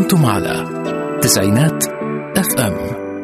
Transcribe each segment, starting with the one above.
أنتم على تسعينات اف ام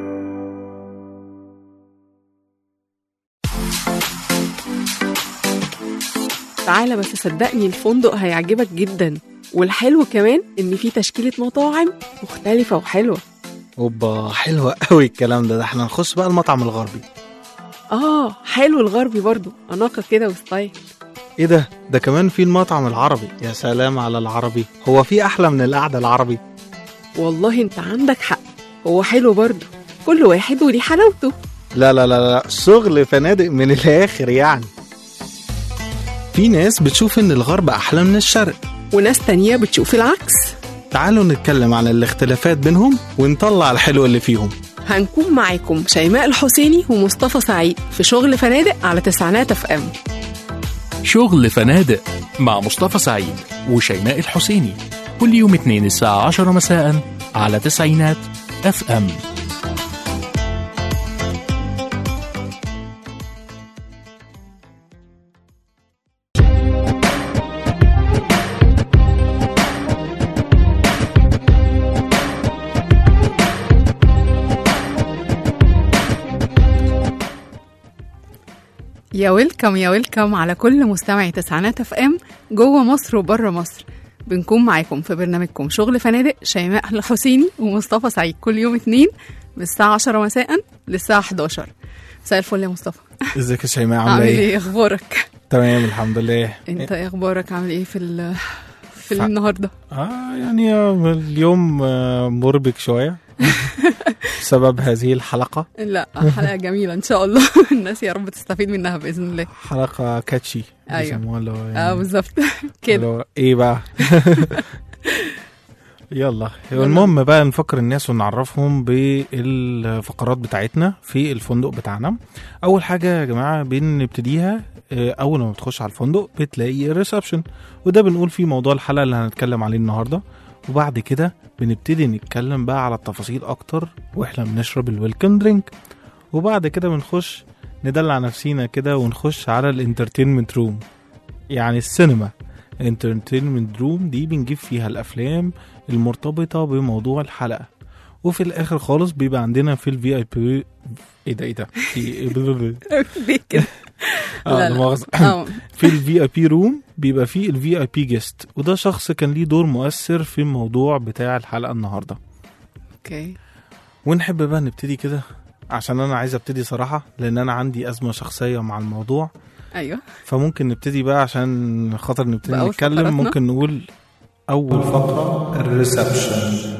تعالى بس صدقني الفندق هيعجبك جدا والحلو كمان ان في تشكيله مطاعم مختلفه وحلوه اوبا حلوة قوي الكلام ده ده احنا نخش بقى المطعم الغربي اه حلو الغربي برضو اناقه كده وستايل ايه ده ده كمان في المطعم العربي يا سلام على العربي هو في احلى من القعدة العربي والله انت عندك حق هو حلو برضو كل واحد وليه حلاوته لا لا لا لا شغل فنادق من الاخر يعني في ناس بتشوف ان الغرب احلى من الشرق وناس تانية بتشوف العكس تعالوا نتكلم عن الاختلافات بينهم ونطلع الحلو اللي فيهم هنكون معاكم شيماء الحسيني ومصطفى سعيد في شغل فنادق على تسعينات اف ام شغل فنادق مع مصطفى سعيد وشيماء الحسيني كل يوم اثنين الساعة 10 مساء على تسعينات اف ام يا ويلكم يا ويلكم على كل مستمعي تسعينات اف ام جوه مصر وبره مصر بنكون معاكم في برنامجكم شغل فنادق شيماء الحسيني ومصطفى سعيد كل يوم اتنين من الساعة 10 مساء للساعة 11 مساء الفل يا مصطفى ازيك يا شيماء عامل عامله ايه ايه اخبارك تمام الحمد لله انت ايه اخبارك عامل ايه في ال في فع- النهارده اه يعني آه، اليوم آه، مربك شويه بسبب هذه الحلقه لا حلقة جميلة ان شاء الله الناس يا رب تستفيد منها باذن الله حلقه كاتشي أيوة. بيسموها اللي هو اه يعني بالظبط اللي كده هو ايه بقى يلا المهم بقى نفكر الناس ونعرفهم بالفقرات بتاعتنا في الفندق بتاعنا اول حاجه يا جماعه بنبتديها آه، اول ما بتخش على الفندق بتلاقي الريسبشن وده بنقول فيه موضوع الحلقه اللي هنتكلم عليه النهارده وبعد كده بنبتدي نتكلم بقى على التفاصيل اكتر واحنا بنشرب الويلكم درينك وبعد كده بنخش ندلع نفسينا كده ونخش على الانترتينمنت روم يعني السينما الانترتينمنت روم دي بنجيب فيها الافلام المرتبطه بموضوع الحلقه وفي الاخر خالص بيبقى عندنا في الفي اي بي ايه ده ايه ده في ليه كده اه لا، لا لا. مؤاخذة. اه في الفي اي بي روم بيبقى فيه الفي اي بي جيست وده شخص كان ليه دور مؤثر في الموضوع بتاع الحلقه النهارده اوكي ونحب بقى نبتدي كده عشان انا عايز ابتدي صراحه لان انا عندي ازمه شخصيه مع الموضوع ايوه فممكن نبتدي بقى عشان خاطر نبتدي بأول نتكلم فقراتنا؟ ممكن نقول اول فقره الريسبشن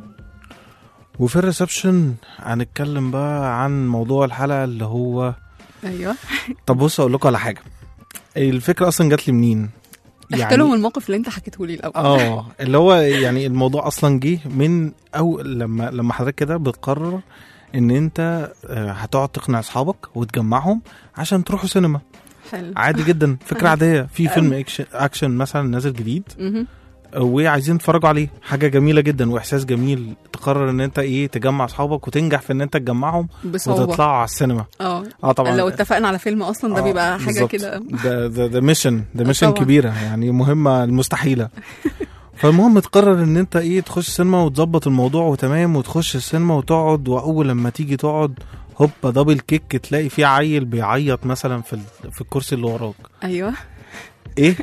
وفي الريسبشن هنتكلم بقى عن موضوع الحلقه اللي هو ايوه طب بص اقول لكم على حاجه الفكره اصلا جات لي منين احكي لهم الموقف اللي انت حكيته لي الاول اه اللي هو يعني الموضوع اصلا جه من او لما لما حضرتك كده بتقرر ان انت آه، هتقعد تقنع اصحابك وتجمعهم عشان تروحوا سينما حلو عادي جدا فكره عاديه في فيلم اكشن اكشن مثلا نازل جديد مهم. وعايزين تتفرجوا عليه حاجه جميله جدا واحساس جميل تقرر ان انت ايه تجمع اصحابك وتنجح في ان انت تجمعهم بصعوبة وتطلعوا على السينما اه اه طبعا لو اتفقنا على فيلم اصلا ده آه، بيبقى حاجه بالظبط. كده ده ده ده ميشن ده ميشن طبعا. كبيره يعني مهمه المستحيله فالمهم تقرر ان انت ايه تخش السينما وتظبط الموضوع وتمام وتخش السينما وتقعد واول لما تيجي تقعد هوبا دبل كيك تلاقي في عيل بيعيط مثلا في ال- في الكرسي اللي وراك ايوه ايه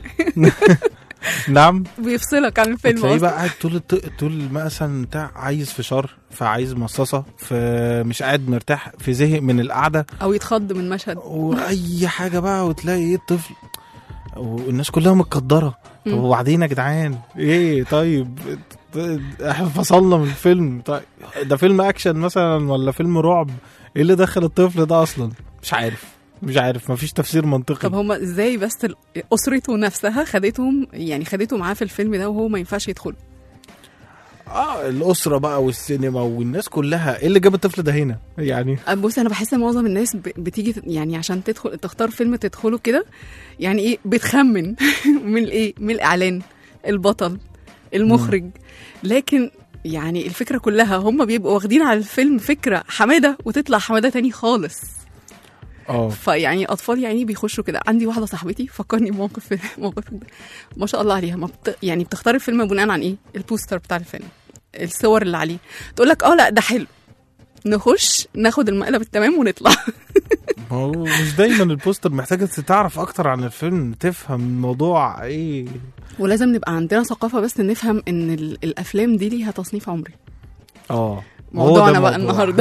نعم بيفصلك عن الفيلم تلاقيه اصلا بقى قاعد طول الط... طول مثلا بتاع عايز فشار فعايز مصاصه فمش قاعد مرتاح في زهق من القعده او يتخض من مشهد واي حاجه بقى وتلاقي ايه الطفل والناس كلها متقدره طب مم. وبعدين يا جدعان ايه طيب احنا فصلنا من الفيلم طيب ده فيلم اكشن مثلا ولا فيلم رعب ايه اللي دخل الطفل ده اصلا مش عارف مش عارف مفيش تفسير منطقي طب هما ازاي بس ال- اسرته نفسها خدتهم يعني خدته معاه في الفيلم ده وهو ما ينفعش يدخل اه الاسره بقى والسينما والناس كلها ايه اللي جاب الطفل ده هنا يعني بص انا بحس ان معظم الناس ب- بتيجي ت- يعني عشان تدخل تختار فيلم تدخله كده يعني ايه بتخمن من الايه من الاعلان البطل المخرج لكن يعني الفكره كلها هم بيبقوا واخدين على الفيلم فكره حماده وتطلع حماده تاني خالص اه فيعني اطفال يعني بيخشوا كده عندي واحده صاحبتي فكرني بموقف موقف ده ما شاء الله عليها ما بت... يعني بتختار الفيلم بناء عن ايه البوستر بتاع الفيلم الصور اللي عليه تقول لك اه لا ده حلو نخش ناخد المقلب التمام ونطلع ما هو مش دايما البوستر محتاجة تعرف أكتر عن الفيلم تفهم الموضوع إيه ولازم نبقى عندنا ثقافه بس نفهم ان ال- الافلام دي ليها تصنيف عمري اه موضوعنا هو ده بقى موضوع. النهارده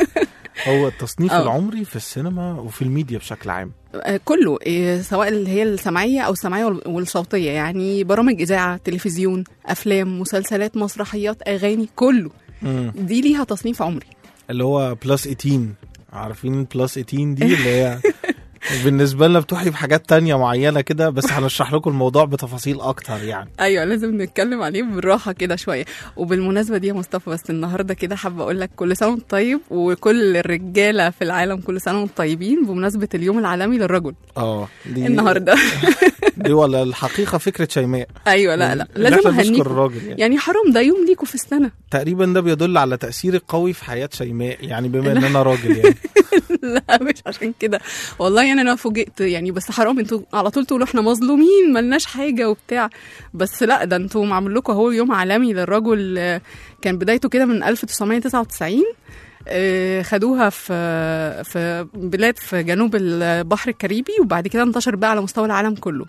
هو التصنيف آه. العمري في السينما وفي الميديا بشكل عام آه، كله إيه، سواء اللي هي السمعيه او السمعيه وال- والصوتيه يعني برامج اذاعه تلفزيون افلام مسلسلات مسرحيات اغاني كله مم. دي ليها تصنيف عمري اللي هو بلس 18 عارفين بلس 18 دي اللي هي بالنسبة لنا بتوحي بحاجات تانية معينة كده بس هنشرح لكم الموضوع بتفاصيل أكتر يعني ايوه لازم نتكلم عليه بالراحه كده شويه وبالمناسبه دي يا مصطفى بس النهارده كده حابه اقول لك كل سنه وانت طيب وكل الرجاله في العالم كل سنه وانتم طيبين بمناسبه اليوم العالمي للرجل اه دي النهارده دي ولا الحقيقة فكرة شيماء ايوه لا لا إن لازم إحنا نشكر اهنيكم الراجل يعني. يعني حرام ده يوم ليكوا في السنه تقريبا ده بيدل على تأثير قوي في حياة شيماء يعني بما ان انا راجل يعني لا مش عشان كده والله يعني انا فوجئت يعني بس حرام انتوا على طول تقولوا احنا مظلومين ملناش حاجه وبتاع بس لا ده انتوا معمول لكم اهو يوم عالمي للرجل آه، كان بدايته كده من 1999 آه، خدوها في في بلاد في جنوب البحر الكاريبي وبعد كده انتشر بقى على مستوى العالم كله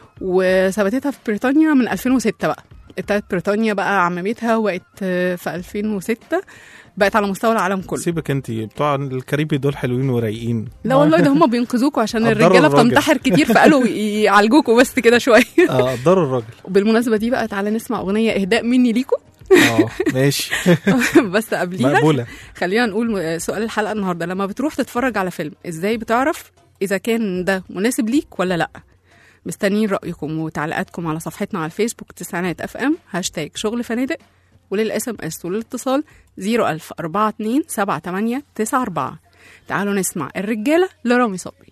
وثبتتها في بريطانيا من 2006 بقى ابتدت بريطانيا بقى عممتها وبقت آه، في 2006 بقت على مستوى العالم كله سيبك انت بتوع الكاريبي دول حلوين ورايقين لا والله ده هم بينقذوكوا عشان قدروا الرجاله الراجل. بتنتحر كتير فقالوا يعالجوكوا بس كده شويه اه قدروا الراجل وبالمناسبه دي بقى تعالى نسمع اغنيه اهداء مني ليكوا اه ماشي بس قبليها مقبولة خلينا نقول سؤال الحلقه النهارده لما بتروح تتفرج على فيلم ازاي بتعرف اذا كان ده مناسب ليك ولا لا مستنيين رايكم وتعليقاتكم على صفحتنا على الفيسبوك تسعينات اف ام هاشتاج شغل فنادق وللاس ام اس وللاتصال 01000 42 78 94 تعالوا نسمع الرجاله لرامي صبري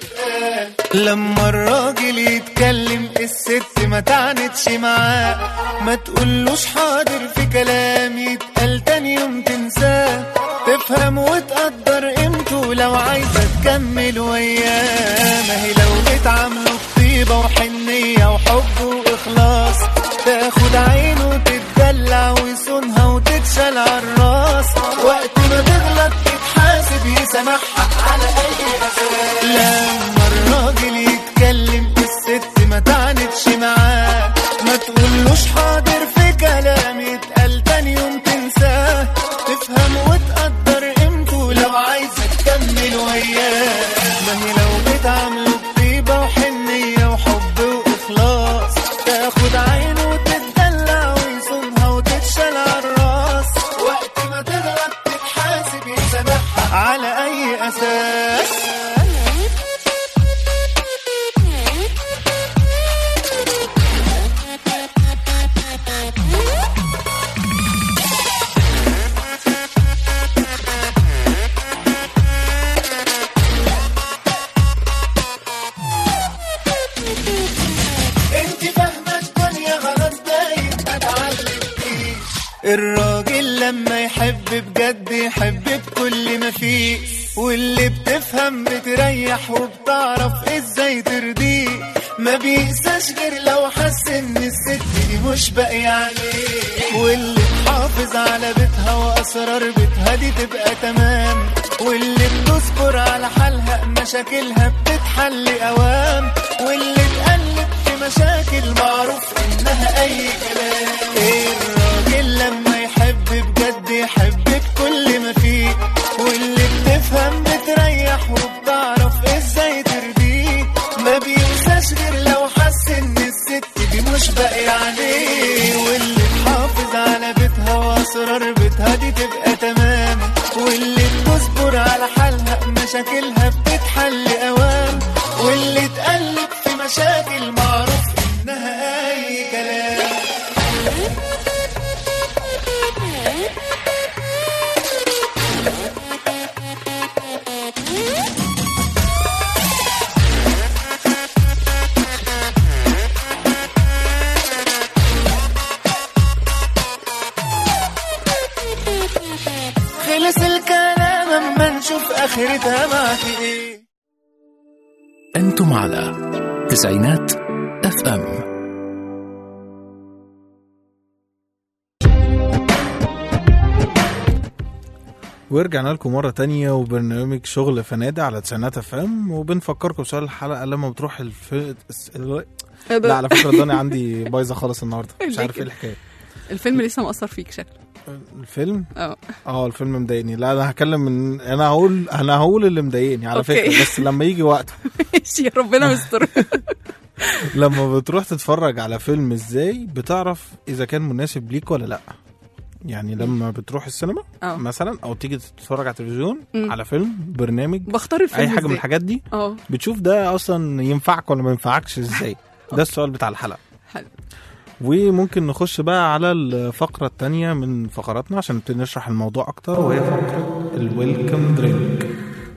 لما الراجل يتكلم الست ما تعنتش معاه ما تقولوش حاضر في كلام يتقال تاني يوم تنساه تفهم وتقدر قيمته لو عايزة تكمل وياه ما هي لو بتعامله بطيبة وحنية وحب وإخلاص تاخد عينه وتتدلع ويصونها وتتشال عالراس وقت ما تغلط تتحاسب يسامحها على أي أساس لما الراجل يتكلم الست ما تعنتش معاه ما تقولوش حاضر في كلام يتقال تاني يوم تنساه تفهم وتقدر قيمته لو عايزة تكمل وياه ما هي لو بتعامله بطيبة وحنية وحب وإخلاص تاخد عينه وتتدلع ويصونها وتتشال عالراس وقت ما تغلط تتحاسب يسامحها على أي أساس انت فاهمة الدنيا غلط دايما ما تعلمتيش الراجل لما يحب بجد يحب بكل ما فيه واللي بتفهم بتريح وبتعرف ازاي ترضيه ما بيقساش غير لو حس ان الست دي مش باقية عليه واللي تحافظ على بيتها واسرار بيتها دي تبقى تمام واللي بتصبر على حالها مشاكلها بتتحل اوام واللي تقلب في مشاكل معروف انها اي كلام الراجل لما يحب بجد يحب بكل ما فيه واللي بتفهم بتريح وبتعرف ازاي ترضيه ما بينساش غير لو حس ان الست دي مش باقي عليه واللي تحافظ على بيتها واسرار بيتها دي تبقى تمام واللي بتصبر على حالها مشاكلها بتتحل اوام واللي تقلب في مشاكل معروف انها اي كلام خلص الكلام اما نشوف اخرتها معك ايه أنتم على تسعينات اف ام ورجعنا لكم مرة تانية وبرنامج شغل فنادق على تسعينات اف ام وبنفكركم بسؤال الحلقة لما بتروح الف... ال- لا على فكرة الدنيا عندي بايظة خالص النهاردة مش ليه عارف ايه كده؟ الحكاية الفيلم لسه مأثر فيك شكله الفيلم اه اه الفيلم مضايقني لا انا هكلم من انا هقول انا هقول اللي مضايقني على أوكي. فكرة بس لما يجي وقته ماشي يا ربنا يستر لما بتروح تتفرج على فيلم ازاي بتعرف اذا كان مناسب ليك ولا لا يعني لما بتروح السينما اه مثلا او تيجي تتفرج على التلفزيون مم. على فيلم برنامج بختار الفيلم اي حاجه من إزاي؟ الحاجات دي اه بتشوف ده اصلا ينفعك ولا ما ينفعكش ازاي ده السؤال بتاع الحلقه حلو وممكن نخش بقى على الفقرة التانية من فقراتنا عشان نبتدي نشرح الموضوع أكتر وهي فقرة الويلكم درينك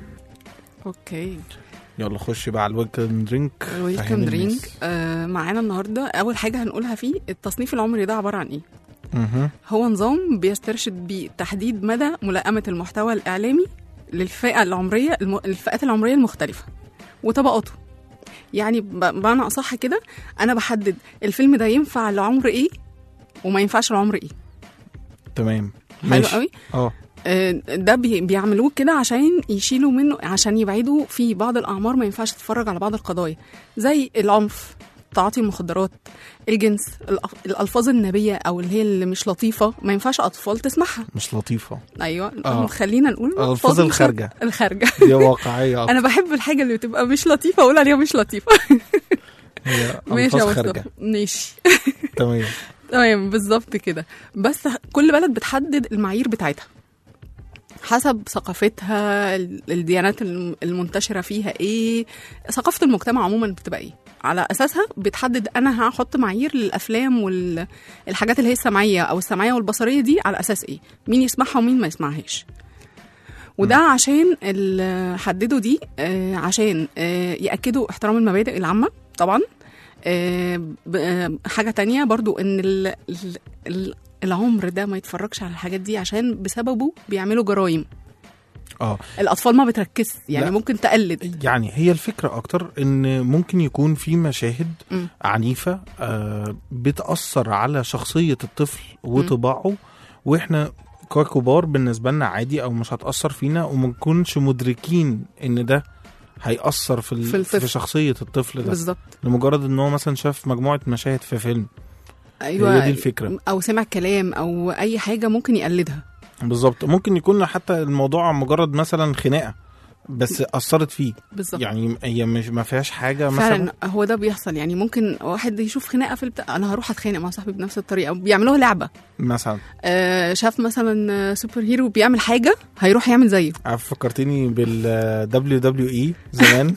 اوكي يلا خش بقى على الويلكم درينك الويلكم فهمني درينك الناس. آه معانا النهارده اول حاجه هنقولها فيه التصنيف العمري ده عباره عن ايه مهم. هو نظام بيسترشد بيه تحديد مدى ملائمه المحتوى الاعلامي للفئه العمريه الم... الفئات العمريه المختلفه وطبقاته يعني ب- بمعنى اصح كده انا بحدد الفيلم ده ينفع لعمر ايه وما ينفعش لعمر ايه تمام حلو ماشي قوي اه آه، ده بي- بيعملوه كده عشان يشيلوا منه عشان يبعدوا في بعض الاعمار ما ينفعش تتفرج على بعض القضايا زي العنف تعاطي المخدرات الجنس الأف- الالفاظ النابيه او اللي هي اللي مش لطيفه ما ينفعش اطفال تسمعها مش لطيفة ايوه آه. خلينا نقول الألفاظ مش- الخارجة. الخارجه دي واقعية أكتر انا بحب الحاجه اللي بتبقى مش لطيفه اقول عليها مش لطيفه هي ماشي ألفاظ يا مصطفى خارجة ماشي تمام تمام بالظبط كده بس كل بلد بتحدد المعايير بتاعتها حسب ثقافتها ال- الديانات الم- المنتشرة فيها ايه ثقافة المجتمع عموما بتبقى ايه على اساسها بتحدد انا هحط معايير للافلام والحاجات اللي هي السمعيه او السمعيه والبصريه دي على اساس ايه مين يسمعها ومين ما يسمعهاش وده عشان ال- حددوا دي آه، عشان آه، ياكدوا احترام المبادئ العامه طبعا آه، ب- آه، حاجه تانية برضو ان ال- ال- ال- العمر ده ما يتفرجش على الحاجات دي عشان بسببه بيعملوا جرائم اه الاطفال ما بتركزش يعني لا. ممكن تقلد يعني هي الفكرة أكتر إن ممكن يكون في مشاهد مم. عنيفة آه بتأثر على شخصية الطفل وطباعه وإحنا ككبار بالنسبة لنا عادي أو مش هتأثر فينا وما نكونش مدركين إن ده هيأثر في, ال... في في, الطفل. في شخصية الطفل ده بالظبط لمجرد إن هو مثلا شاف مجموعة مشاهد في فيلم ايوه هي دي الفكرة او سمع كلام او اي حاجه ممكن يقلدها بالظبط ممكن يكون حتى الموضوع مجرد مثلا خناقة بس أثرت فيه بالظبط يعني هي مش ما فيهاش حاجة مثلا فعلا هو ده بيحصل يعني ممكن واحد يشوف خناقه في البتاع انا هروح اتخانق مع صاحبي بنفس الطريقه بيعملوها لعبه مثلا آه شاف مثلا سوبر هيرو بيعمل حاجه هيروح يعمل زيه عارف فكرتني بال دبليو دبليو اي زمان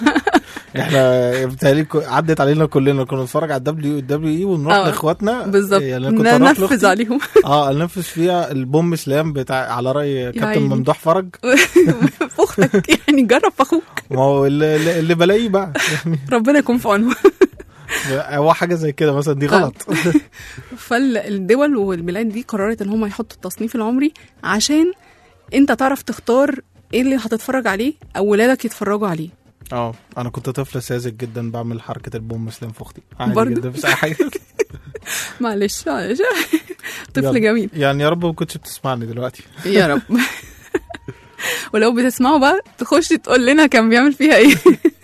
احنا بتهيألي كو- عدت علينا كلنا كنا نتفرج على الدبليو دبليو اي ونروح آه، لاخواتنا بالظبط يعني أنا كنت أروح ننفذ لأختي، عليهم اه انفذ فيها البوم سلام بتاع على راي كابتن عيني. ممدوح فرج في اختك يعني جرب في اخوك ما هو اللي, اللي- اللي بلاقيه بقى يعني ربنا يكون في عونه هو حاجه زي كده مثلا دي غلط فالدول والبلاد دي قررت ان هم يحطوا التصنيف العمري عشان انت تعرف تختار ايه اللي هتتفرج عليه او ولادك يتفرجوا عليه اه انا كنت طفل ساذج جدا بعمل حركه البوم سلام في اختي عادي برضو؟ جدا مش اي حاجه معلش معلش طفل يلا. جميل يعني يا رب ما كنتش بتسمعني دلوقتي يا رب ولو بتسمعوا بقى تخش تقول لنا كان بيعمل فيها ايه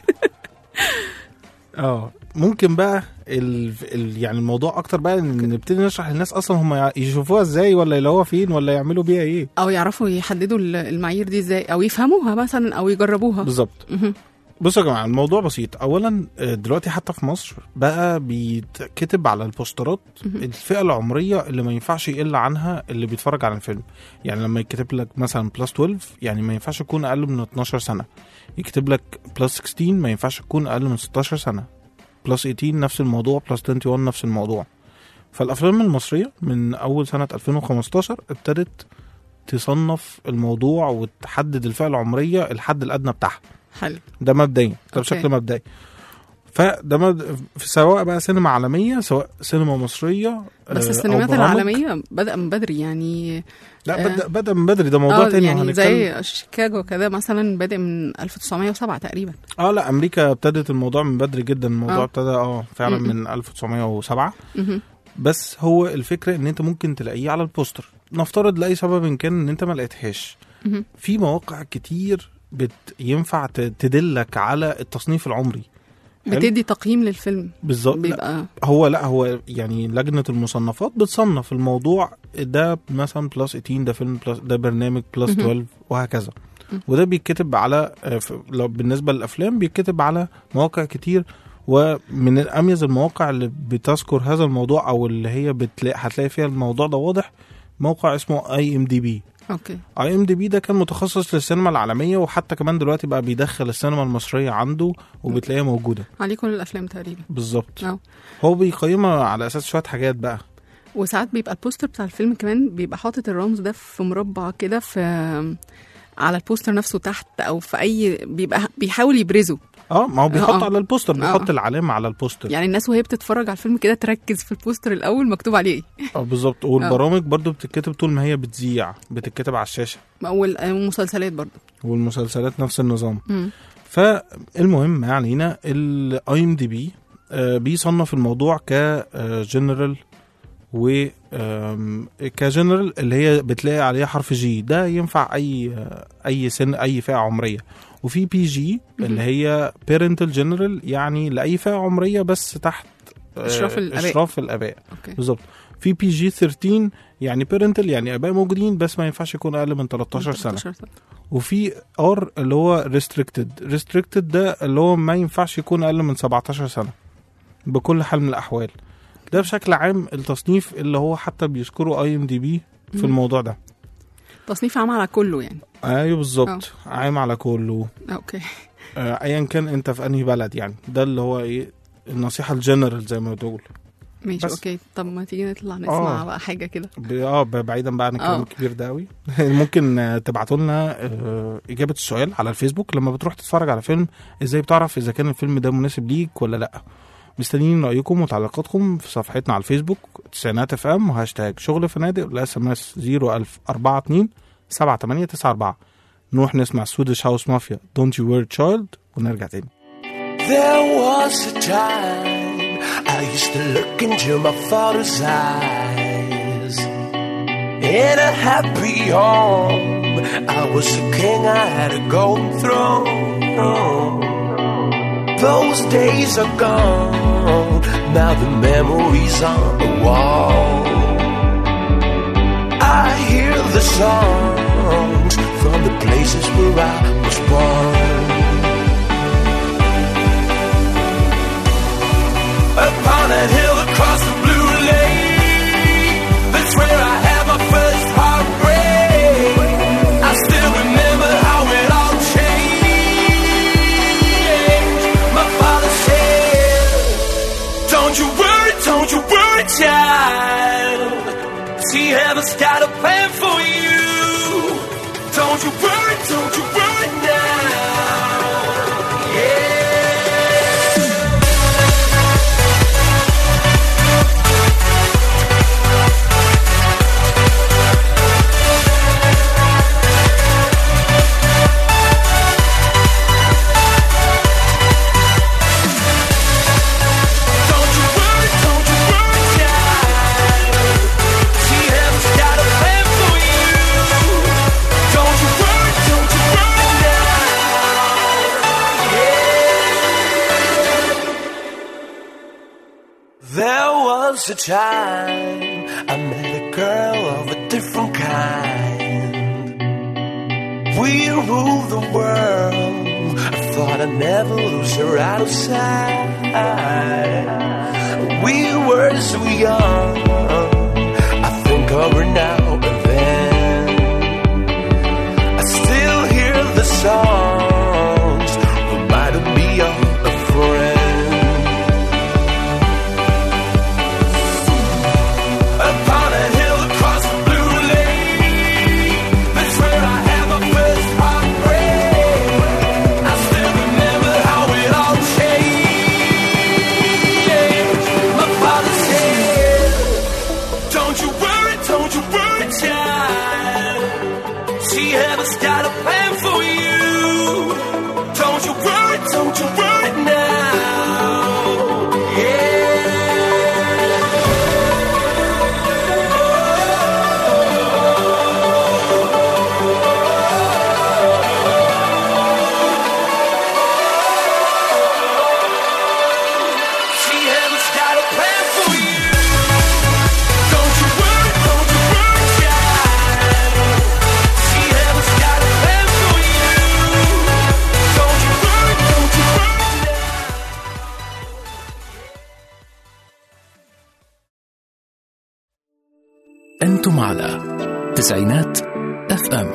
اه ممكن بقى ال... ال... يعني الموضوع اكتر بقى ان نبتدي نشرح للناس اصلا هم يع- يشوفوها ازاي ولا يلاقوها فين ولا يعملوا بيها ايه او يعرفوا يحددوا ال- المعايير دي ازاي او يفهموها مثلا او يجربوها بالظبط مهم. بصوا يا جماعه الموضوع بسيط اولا آه، دلوقتي حتى في مصر بقى بيتكتب على البوسترات مهم. الفئه العمريه اللي ما ينفعش يقل عنها اللي بيتفرج على الفيلم يعني لما يكتب لك مثلا بلس 12 يعني ما ينفعش يكون اقل من 12 سنه يكتب لك بلس 16 ما ينفعش يكون اقل من 16 سنه بلس 18 نفس الموضوع بلس 21 نفس الموضوع فالافلام المصريه من اول سنه 2015 ابتدت تصنف الموضوع وتحدد الفئه العمريه الحد الادنى بتاعها حلو ده مبدئيا ده أوكي. بشكل مبدئي فده مد... سواء بقى سينما عالميه سواء سينما مصريه بس آه، أو السينمات برامج. العالميه بدأ من بدري يعني لا آه. بدا بدا من بدري ده موضوع آه، تاني يعني وهنتكلم زي شيكاغو كده مثلا بادئ من 1907 تقريبا اه لا امريكا ابتدت الموضوع من بدري جدا الموضوع آه. ابتدى اه فعلا م-م. من 1907 مهم. بس هو الفكره ان انت ممكن تلاقيه على البوستر نفترض لاي سبب إن كان ان انت ما لقيتهاش مهم. في مواقع كتير بت ينفع ت- تدلك على التصنيف العمري حلو؟ بتدي تقييم للفيلم بالظبط لا، بيبقى هو لا هو يعني لجنه المصنفات بتصنف الموضوع ده مثلا بلس 18 ده فيلم بلس ده برنامج بلس مهم. 12 وهكذا مم. وده بيتكتب على آه، ف- لو بالنسبه للافلام بيتكتب على مواقع كتير ومن اميز المواقع اللي بتذكر هذا الموضوع او اللي هي بتلاقي هتلاقي فيها الموضوع ده واضح موقع اسمه اي ام دي بي اوكي اي ام دي بي ده كان متخصص للسينما العالميه وحتى كمان دلوقتي بقى بيدخل السينما المصريه عنده وبتلاقيها موجوده عليه كل الافلام تقريبا بالظبط اه. هو بيقيمها على اساس شويه حاجات بقى وساعات بيبقى البوستر بتاع الفيلم كمان بيبقى حاطط الرمز ده في مربع كده في على البوستر نفسه تحت او في اي بيبقى بيحاول يبرزه اه ما هو بيحط اه. على البوستر بيحط اه. العلامه على البوستر يعني الناس وهي بتتفرج على الفيلم كده تركز في البوستر الاول مكتوب عليه ايه اه بالظبط والبرامج برضو بتتكتب طول ما هي بتذيع بتتكتب على الشاشه وال- والمسلسلات برضه والمسلسلات نفس النظام مم. فالمهم ما علينا الاي ام دي بي بيصنف الموضوع كجنرال و آم، كجنرال اللي هي بتلاقي عليها حرف جي ده ينفع اي آه، اي سن اي فئه عمريه وفي بي جي اللي هي بيرنتال جنرال يعني لاي فئه عمريه بس تحت آه، إشراف الآباء. اشراف الاباء اوكي بالظبط في بي جي 13 يعني بيرنتال يعني اباء موجودين بس ما ينفعش يكون اقل من 13 سنه 13 سنه وفي ار اللي هو ريستريكتد ريستريكتد ده اللي هو ما ينفعش يكون اقل من 17 سنه بكل حال من الاحوال ده بشكل عام التصنيف اللي هو حتى بيذكره اي ام دي بي في مم. الموضوع ده تصنيف عام على كله يعني ايوه بالظبط عام على كله اوكي آه، ايا كان انت في انهي بلد يعني ده اللي هو ايه النصيحه الجنرال زي ما بتقول ماشي بس. اوكي طب ما تيجي نطلع نسمع آه. بقى حاجه كده ب- اه ب- بعيدا بقى عن الكلام آه. الكبير ده قوي ممكن آه، تبعتوا لنا آه، اجابه السؤال على الفيسبوك لما بتروح تتفرج على فيلم ازاي بتعرف اذا كان الفيلم ده مناسب ليك ولا لا مستنيين رايكم وتعليقاتكم في صفحتنا على الفيسبوك تسعينات اف ام وهاشتاج شغل فنادق والاس ام اس 01042 7894 نروح نسمع سويدش هاوس مافيا دونت يو وير تشايلد ونرجع تاني There was a time I used to look into my father's eyes. In a happy home, I was a king, I had a golden throne. Those days are gone, now the memories on the wall. I hear the songs from the places where I was born. upon a hill across the blue lake. That's where I had my first heartbreak. I still remember how it all changed. My father said, Don't you worry, don't you worry, child. See, heaven's got a plan for you. Don't you worry, don't you worry now. Yeah. Don't you worry, don't you worry, child. See, heaven's got a plan for you. Don't you worry, don't you worry now. Yeah. There was a time I met a girl of a different kind. We ruled the world. I thought I'd never lose her out of sight. We were so young. I think of her now and then. I still hear the songs reminding me of a friend. Upon a hill across the blue lake, that's where I had my first heartbreak. I still remember how it all changed. My father said, Don't you worry, don't you worry, child. See, heaven's got a plan for you. Don't you worry, don't you worry now. Yeah. أنتم على تسعينات اف ام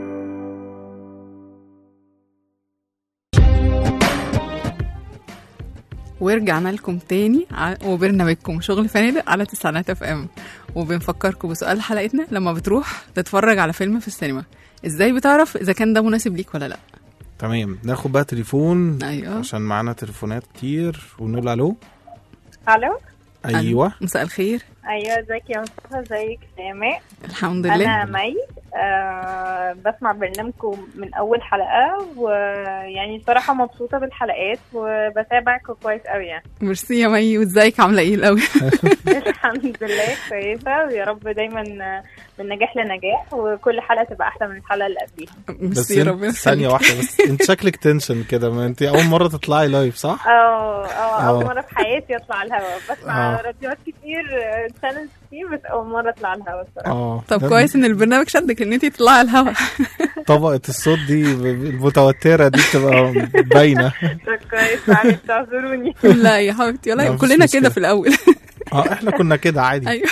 ورجعنا لكم تاني ع- وبرنامجكم شغل فنادق على تسعينات اف ام وبنفكركم بسؤال حلقتنا لما بتروح تتفرج على فيلم في السينما ازاي بتعرف اذا كان ده مناسب ليك ولا لا تمام ناخد بقى تليفون ايوه عشان معانا تليفونات كتير ونقول الو الو ايوه مساء الخير ايوه ازيك يا مصطفى ازيك يا سماء الحمد انا لله مي آه بسمع برنامجكم من اول حلقه ويعني صراحه مبسوطه بالحلقات وبتابعكم كويس قوي يعني ميرسي يا مي وازيك عامله ايه الاول الحمد لله كويسه ويا رب دايما من نجاح لنجاح وكل حلقه تبقى احسن من الحلقه اللي قبليها بس ميرسي انت- ربنا ثانية يخليك. واحدة بس انت شكلك تنشن كده ما انت أول مرة تطلعي لايف صح؟ اه اه اول آه. مره في حياتي اطلع على الهواء بسمع آه. راديوات كتير شانلز كتير بس اول مره اطلع على الهواء الصراحه اه طب ده- كويس ان البرنامج شدك ان انت تطلعي على الهوا طبقة الصوت دي ب- المتوترة دي بتبقى باينة كويس معلش اعذروني لا يا حبيبتي لا، ولا مفيش كلنا مشكلة. كده في الاول اه احنا كنا كده عادي ايوه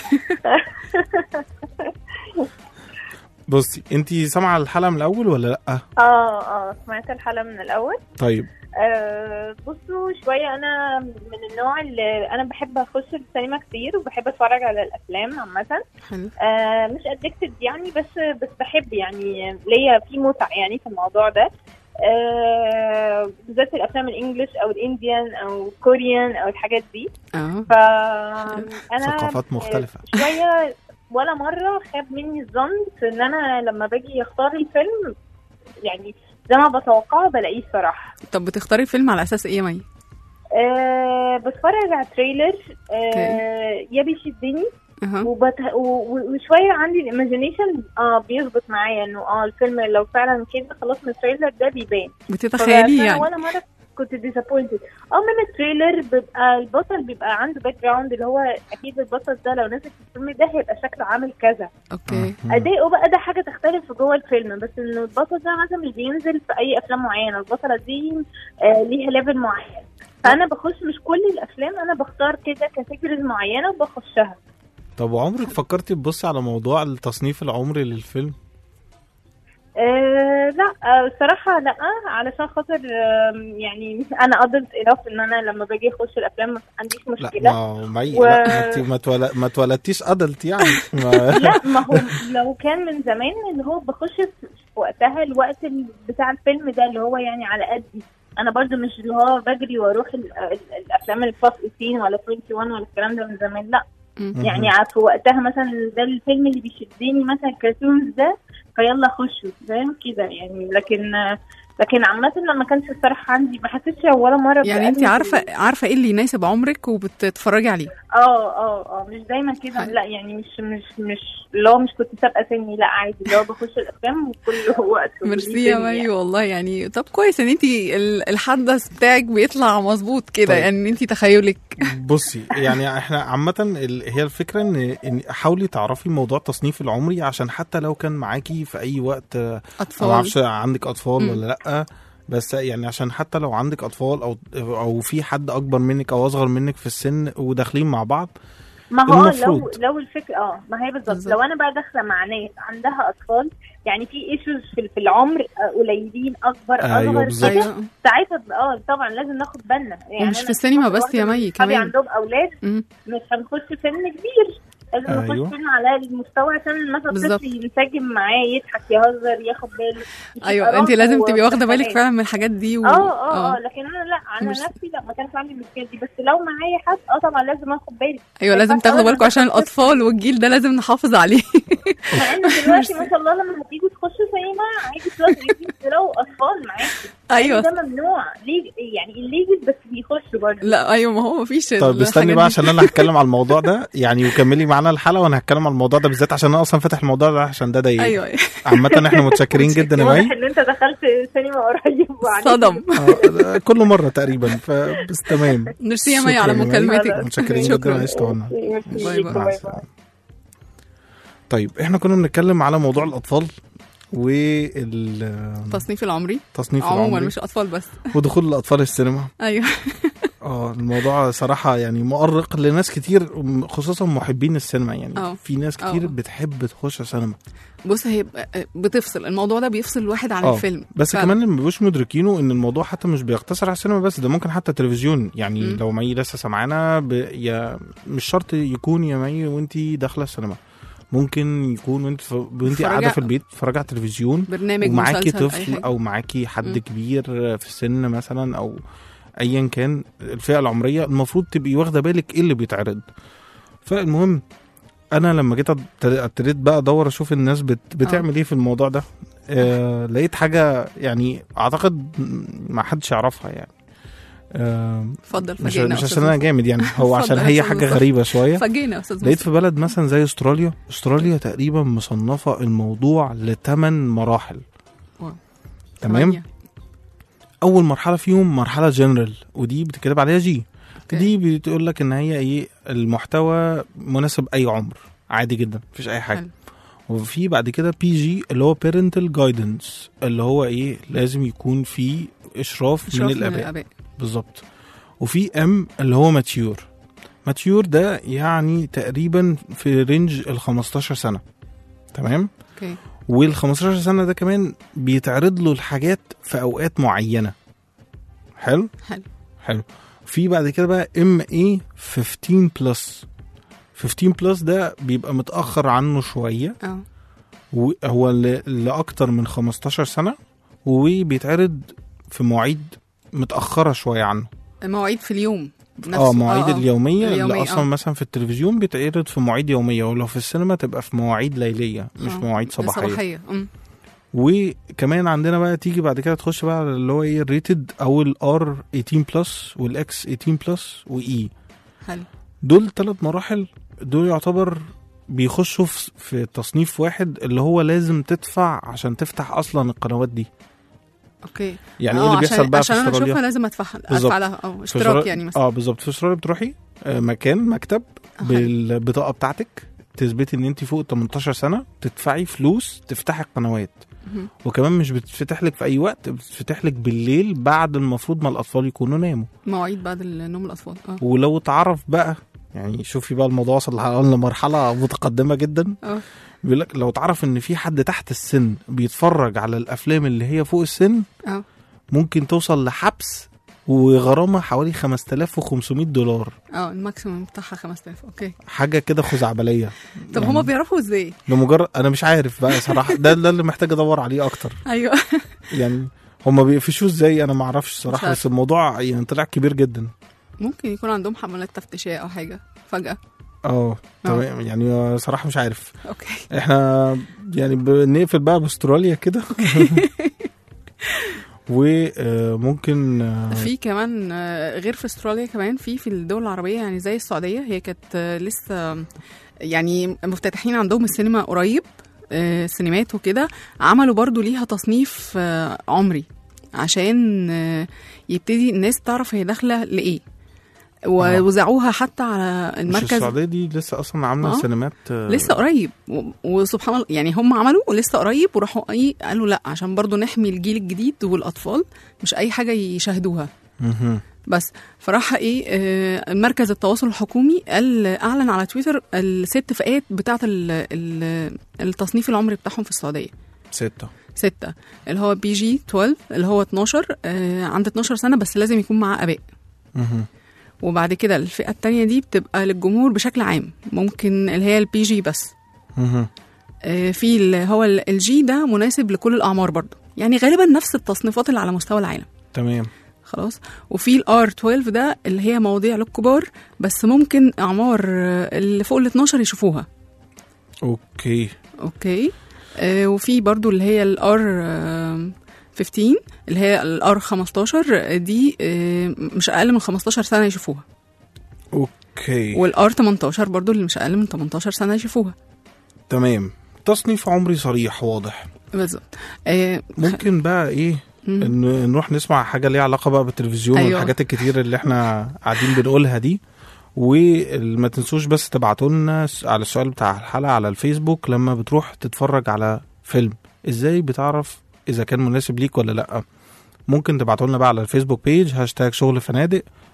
بصي انت سامعة الحلقة من الأول ولا لأ؟ اه اه سمعت الحلقه من الاول طيب آه بصوا شوية أنا من النوع اللي أنا بحب أخش السينما كتير وبحب أتفرج على الأفلام عامة حلو آه مش أدكتد يعني بس بس بحب يعني ليا في متعة يعني في الموضوع ده آه بالذات الأفلام الإنجليش أو الإنديان أو الكوريان أو الحاجات دي اه فأنا ثقافات مختلفة. شوية ولا مرة خاب مني الظن في إن أنا لما باجي أختار الفيلم يعني زي ما بتوقعه بلاقيه صراحة طب بتختاري الفيلم على اساس ايه يا مي أه بتفرج على تريلر أه يا بيشدني اها وبت... و- و- وشويه عندي الايماجينيشن اه بيظبط معايا انه اه الفيلم لو فعلا كده خلاص من التريلر ده بيبان بتتخيليه فأنا يعني ولا مره كنت ديسابوينتد اه من التريلر بيبقى البطل بيبقى عنده باك جراوند اللي هو اكيد البطل ده لو نزل في الفيلم ده هيبقى شكله عامل كذا اوكي اداؤه بقى ده حاجه تختلف جوه الفيلم بس انه البطل ده مثلا مش بينزل في اي افلام معينه البطله دي آه ليها ليفل معين فانا بخش مش كل الافلام انا بختار كده كاتيجوريز معينه وبخشها طب وعمرك فكرتي تبصي على موضوع التصنيف العمري للفيلم؟ آه لا آه الصراحة لا علشان خاطر آه يعني أنا أدلت إنف إن أنا لما باجي أخش الأفلام ما عنديش لا مشكلة ما مي و- لا ما انت ما اتول- ما اتولدتيش ادلت يعني ما... لا ما هو لو كان من زمان اللي هو بخش في وقتها الوقت ال- بتاع الفيلم ده اللي هو يعني على قدي انا برضو مش اللي هو بجري واروح ال- ال- الافلام اللي فاست 18 ولا 21 ولا الكلام ده من زمان لا مم. يعني ع- في وقتها مثلا ده الفيلم اللي بيشدني مثلا الكرتونز ده فيلا اخشه فاهم كده يعني لكن لكن عامة لما كانش الصراحة عندي ما حسيتش ولا مرة يعني انت بأني- عارفه عارفه ايه اللي يناسب عمرك وبتتفرجي عليه اه اه اه مش دايما كده حلو. لا يعني مش مش مش اللي هو مش كنت سابقه سني لا عادي اللي هو بخش الافلام وكل وقت ميرسي يا مي والله يعني طب كويس ان انت ال- الحدث بتاعك بيطلع مظبوط كده طيب. يعني ان انت تخيلك بصي يعني احنا عامة ال- هي الفكرة ان ان حاولي تعرفي موضوع التصنيف العمري عشان حتى لو كان معاكي في اي وقت آه، ما اطفال اعرفش عندك اطفال مم. ولا لا بس يعني عشان حتى لو عندك اطفال او او في حد اكبر منك او اصغر منك في السن وداخلين مع بعض ما هو آه، لو المفروض. لو الفكره اه ما هي بالظبط بالظبط. لو انا بقى داخله مع ناس عندها اطفال يعني في ايشوز في, في العمر آه، قليلين اكبر أيوة اصغر بالظبط. كده ايوه ساعتها اه طبعا لازم ناخد بالنا يعني ومش أنا في السينما بس واحدة يا من مي صحابي كمان. عندهم اولاد مم. مش هنخش فيلم كبير لازم نخش أيوة. فيلم على المستوى عشان مثلا بالظبط. طفل ينسجم معاه يضحك يهزر ياخد باله يشوف ايوه انت لازم آراءه تبقي واخده بالك ودخلات. فعلا من الحاجات دي و... اه اه اه لكن انا لا انا مش- نفسي لا ما كانش عندي المشكله دي بس لو معايا حد اه طبعا لازم اخد بالي ايوه ما لازم ينفعش تاخدوا أول ما بالكم عشان تدخل الاطفال والجيل ده لازم نحافظ عليه مع ان دلوقتي ما شاء الله لما هتيجوا تخشوا سينما عادي تلاقوا تلاقوا اطفال معاكي ايوه ده ممنوع ليه يعني الليجل بس بيخشوا برضه لا ايوه ما هو مفيش طيب استني الحاجات بقى دي. عشان انا هتكلم على الموضوع ده يعني وكملي معانا الحلقه وانا هتكلم على الموضوع ده بالذات عشان انا اصلا فاتح الموضوع ده عشان ده ضايقني ايوه أيوة. عامه احنا متشكرين جدا يا واضح مي ان انت دخلت سينما قريب وعليك صدم آه، كل مره تقريبا فبس تمام ميرسي يا مي على شكراً يا مي. مكالمتك متشكرين شكراً. جدا عشت معانا باي باي. مع السلامة. طيب احنا كنا بنتكلم على موضوع الاطفال والتصنيف التصنيف العمري التصنيف عموما العمري مش اطفال بس ودخول الاطفال السينما ايوه اه الموضوع صراحة يعني مؤرق لناس كتير خصوصا محبين السينما يعني اه. في ناس كتير اه. بتحب تخش سينما بص هي ب- بتفصل الموضوع ده بيفصل الواحد عن اه. الفيلم بس فعلا. كمان ما بيبقوش مدركينه ان الموضوع حتى مش بيقتصر على السينما بس ده ممكن حتى تلفزيون يعني مم. لو معي لسه سمعانا ب... يا مش شرط يكون يا معي وانت داخله السينما ممكن يكون وانت ف... وانت بتتفرجي- قاعده في البيت بتتفرجي على التلفزيون برنامج ومعاكي مسلسل أي طفل حاجة. او معاكي حد مم. كبير في السن مثلا او ايا كان الفئه العمريه المفروض تبقي واخده بالك ايه اللي بيتعرض فالمهم انا لما جيت أد- ابتديت بقى ادور اشوف الناس بت... بتعمل ايه في الموضوع ده آه لقيت حاجه يعني اعتقد ما حدش يعرفها يعني آه اتفضل مش, فاجئنا مش يا عشان أستاذ انا جامد يعني هو اتفضل عشان يا هي أستاذ حاجه مصطفى. غريبه شويه فاجئنا يا استاذ لقيت مصطفى. في بلد مثلا زي استراليا استراليا تقريبا مصنفه الموضوع لثمان مراحل واو. تمام ثمانية. اول مرحله فيهم مرحله جنرال ودي بتتكتب عليها جي أوكي. دي بتقول لك ان هي ايه المحتوى مناسب اي عمر عادي جدا مفيش اي حاجه حلو. وفي بعد كده بي جي اللي هو بيرنتال جايدنس اللي هو ايه لازم يكون في اشراف, إشراف من الاباء الاباء بالظبط وفي ام اللي هو ماتيور ماتيور ده يعني تقريبا في رينج ال 15 سنه تمام اوكي وال 15 سنه ده كمان بيتعرض له الحاجات في اوقات معينه حلو حلو حلو في بعد كده بقى ام اي 15 بلس 15 بلس ده بيبقى متاخر عنه شويه اه وهو ل- لاكتر من 15 سنه وبيتعرض في مواعيد متاخره شويه عنه مواعيد في اليوم اه مواعيد آه. اليوميه اللي اليومية، اصلا آه. مثلا في التلفزيون بيتعرض في مواعيد يوميه ولو في السينما تبقى في مواعيد ليليه مش آه. مواعيد صباحيه صباحيه أم. وكمان عندنا بقى تيجي بعد كده تخش بقى على اللي هو ايه الريتد او الار 18 بلس والاكس 18 بلس واي حلو دول ثلاث مراحل دول يعتبر بيخشوا في في تصنيف واحد اللي هو لازم تدفع عشان تفتح اصلا القنوات دي اوكي يعني ايه آه، اللي بيحصل عشان بقى في عشان انا استراليا اشوفها لازم ادفع بالظبط. ادفع لها اه في اشتراك أستراليا- يعني مثلا اه بالظبط في استراليا بتروحي آه، مكان مكتب حلو. بالبطاقه بتاعتك تثبتي ان انت فوق 18 سنه تدفعي فلوس تفتحي القنوات مهم. وكمان مش بتفتح لك في اي وقت بتفتح لك بالليل بعد المفروض ما الاطفال يكونوا ناموا مواعيد بعد نوم الاطفال اه ولو اتعرف بقى يعني شوفي بقى الموضوع وصل لمرحله متقدمه جدا اه بيقول لك لو اتعرف ان في حد تحت السن بيتفرج على الافلام اللي هي فوق السن اه ممكن توصل لحبس وغرامه حوالي 5500 دولار اه الماكسيموم بتاعها 5000 اوكي حاجه كده خزعبليه طب يعني هما بيعرفوا ازاي؟ لمجرد انا مش عارف بقى صراحه ده ده اللي محتاج ادور عليه اكتر ايوه يعني هما بيقفشوه ازاي انا ما اعرفش مش صراحه عارف. بس الموضوع يعني طلع كبير جدا ممكن يكون عندهم حملات تفتيشيه او حاجه فجاه اه تمام يعني صراحه مش عارف اوكي احنا يعني بنقفل بقى باستراليا كده وممكن في كمان آه، غير في استراليا كمان في في الدول العربيه يعني زي السعوديه هي كانت آه، لسه يعني مفتتحين عندهم السينما قريب آه، سينمات وكده عملوا برضو ليها تصنيف آه، عمري عشان آه، يبتدي الناس تعرف هي داخله لايه آه. ووزعوها حتى على مش المركز السعوديه دي لسه اصلا عامله آه. سينمات آه، لسه قريب و- وسبحان الله يعني هم عملوا ولسه قريب وراحوا اي قالوا لا عشان برضو نحمي الجيل الجديد والاطفال مش اي حاجه يشاهدوها مهم. بس فراح ايه آه، مركز التواصل الحكومي قال اعلن على تويتر الست فئات بتاعه ال- ال- التصنيف العمري بتاعهم في السعوديه ستة ستة اللي هو بي جي 12 اللي هو 12 آه، عند 12 سنه بس لازم يكون معاه اباء مهم. وبعد كده الفئه التانية دي بتبقى للجمهور بشكل عام ممكن اللي هي البي جي بس مهم. آه، في اللي هو ال- الجي ده مناسب لكل الاعمار برضو يعني غالبا نفس التصنيفات اللي على مستوى العالم تمام خلاص وفي الار 12 ده اللي هي مواضيع للكبار بس ممكن اعمار آه، اللي فوق ال 12 يشوفوها اوكي اوكي آه وفي برضو اللي هي الار 15 اللي هي الار 15 دي آه مش اقل من 15 سنه يشوفوها اوكي والار 18 برضو اللي مش اقل من 18 سنه يشوفوها تمام تصنيف عمري صريح واضح بالظبط آه ممكن بقى ايه مم. ان نروح نسمع حاجه ليها علاقه بقى بالتلفزيون أيوة. والحاجات الكتير اللي احنا قاعدين بنقولها دي وما تنسوش بس تبعتوا لنا س- على السؤال بتاع الحلقه على الفيسبوك لما بتروح تتفرج على فيلم ازاي بتعرف اذا كان مناسب ليك ولا لا ممكن تبعتوا لنا بقى على الفيسبوك بيج هاشتاج شغل فنادق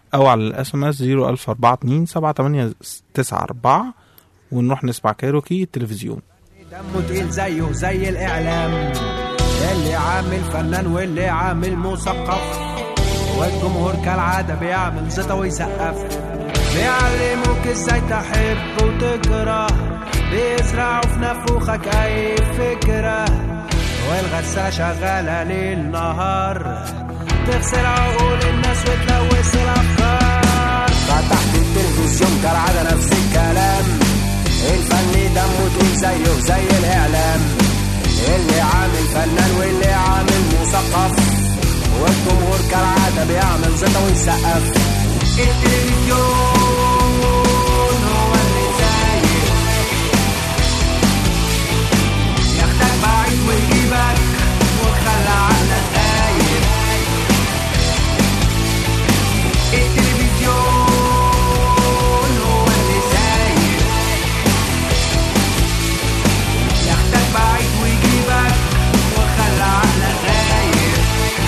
او على الاس ام اس 00424 7894 ونروح نسمع كايروكي التلفزيون دمه تقيل زيه زي الاعلام اللي عامل فنان واللي عامل مثقف والجمهور كالعاده بيعمل زيطه ويسقف بيعلموك ازاي تحب وتكره بيزرعوا في نافوخك اي فكره والغسالة شغالة ليل نهار تغسل عقول الناس وتلوث الأفكار فتحت التلفزيون كالعادة نفس الكلام الفن دمه تقيل زيه زي الإعلام اللي عامل فنان واللي عامل مثقف والجمهور كالعادة بيعمل زيطة ويسقف التلفزيون هو اللي سايق ياخدك بعيد ويجيبك وخلى عنك غايب التلفزيون هو اللي سايق ياخدك بعيد ويجيبك وخلى عنك غايب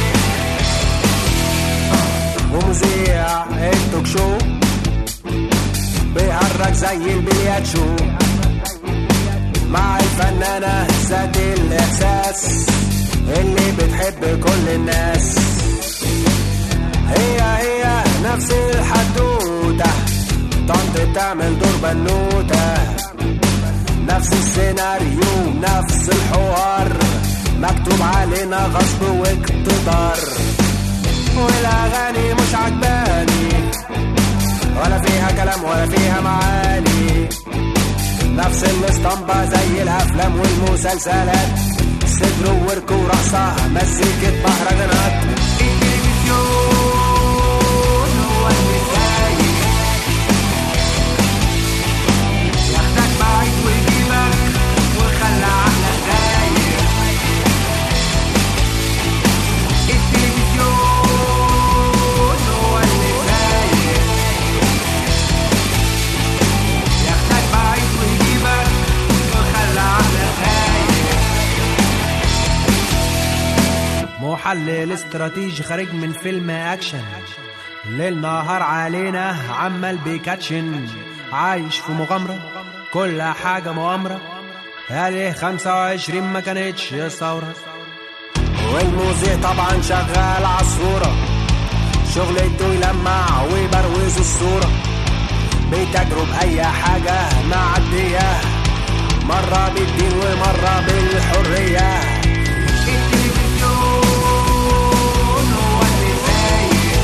ومذيع التوك شو بيهرج زي البليات شو مع الفنانة ذات الإحساس اللي بتحب كل الناس هي هي نفس الحدوتة طنط بتعمل دور بنوتة نفس السيناريو نفس الحوار مكتوب علينا غصب واقتدار والأغاني مش عجباني ولا فيها كلام ولا فيها معاني نفس الاسطمبة زي الأفلام والمسلسلات صدر وورك ورقصة مزيكة مهرجانات التلفزيون هو اللي سايق ياخدك بعيد ويجيبك وخلى عقلك غايب التلفزيون هو اللي سايق ياخدك بعيد ويجيبك وخلى عقلك غايب محلل استراتيجي خارج من فيلم اكشن ليل نهار علينا عمال بيكاتشن عايش في مغامرة كل حاجة مؤامرة هذه 25 ما كانتش ثورة والمذيع طبعا شغال عالصورة شغلته يلمع ويبروز الصورة بتجرب أي حاجة معدية مرة بالدين ومرة بالحرية التلفزيون هو اللي سايق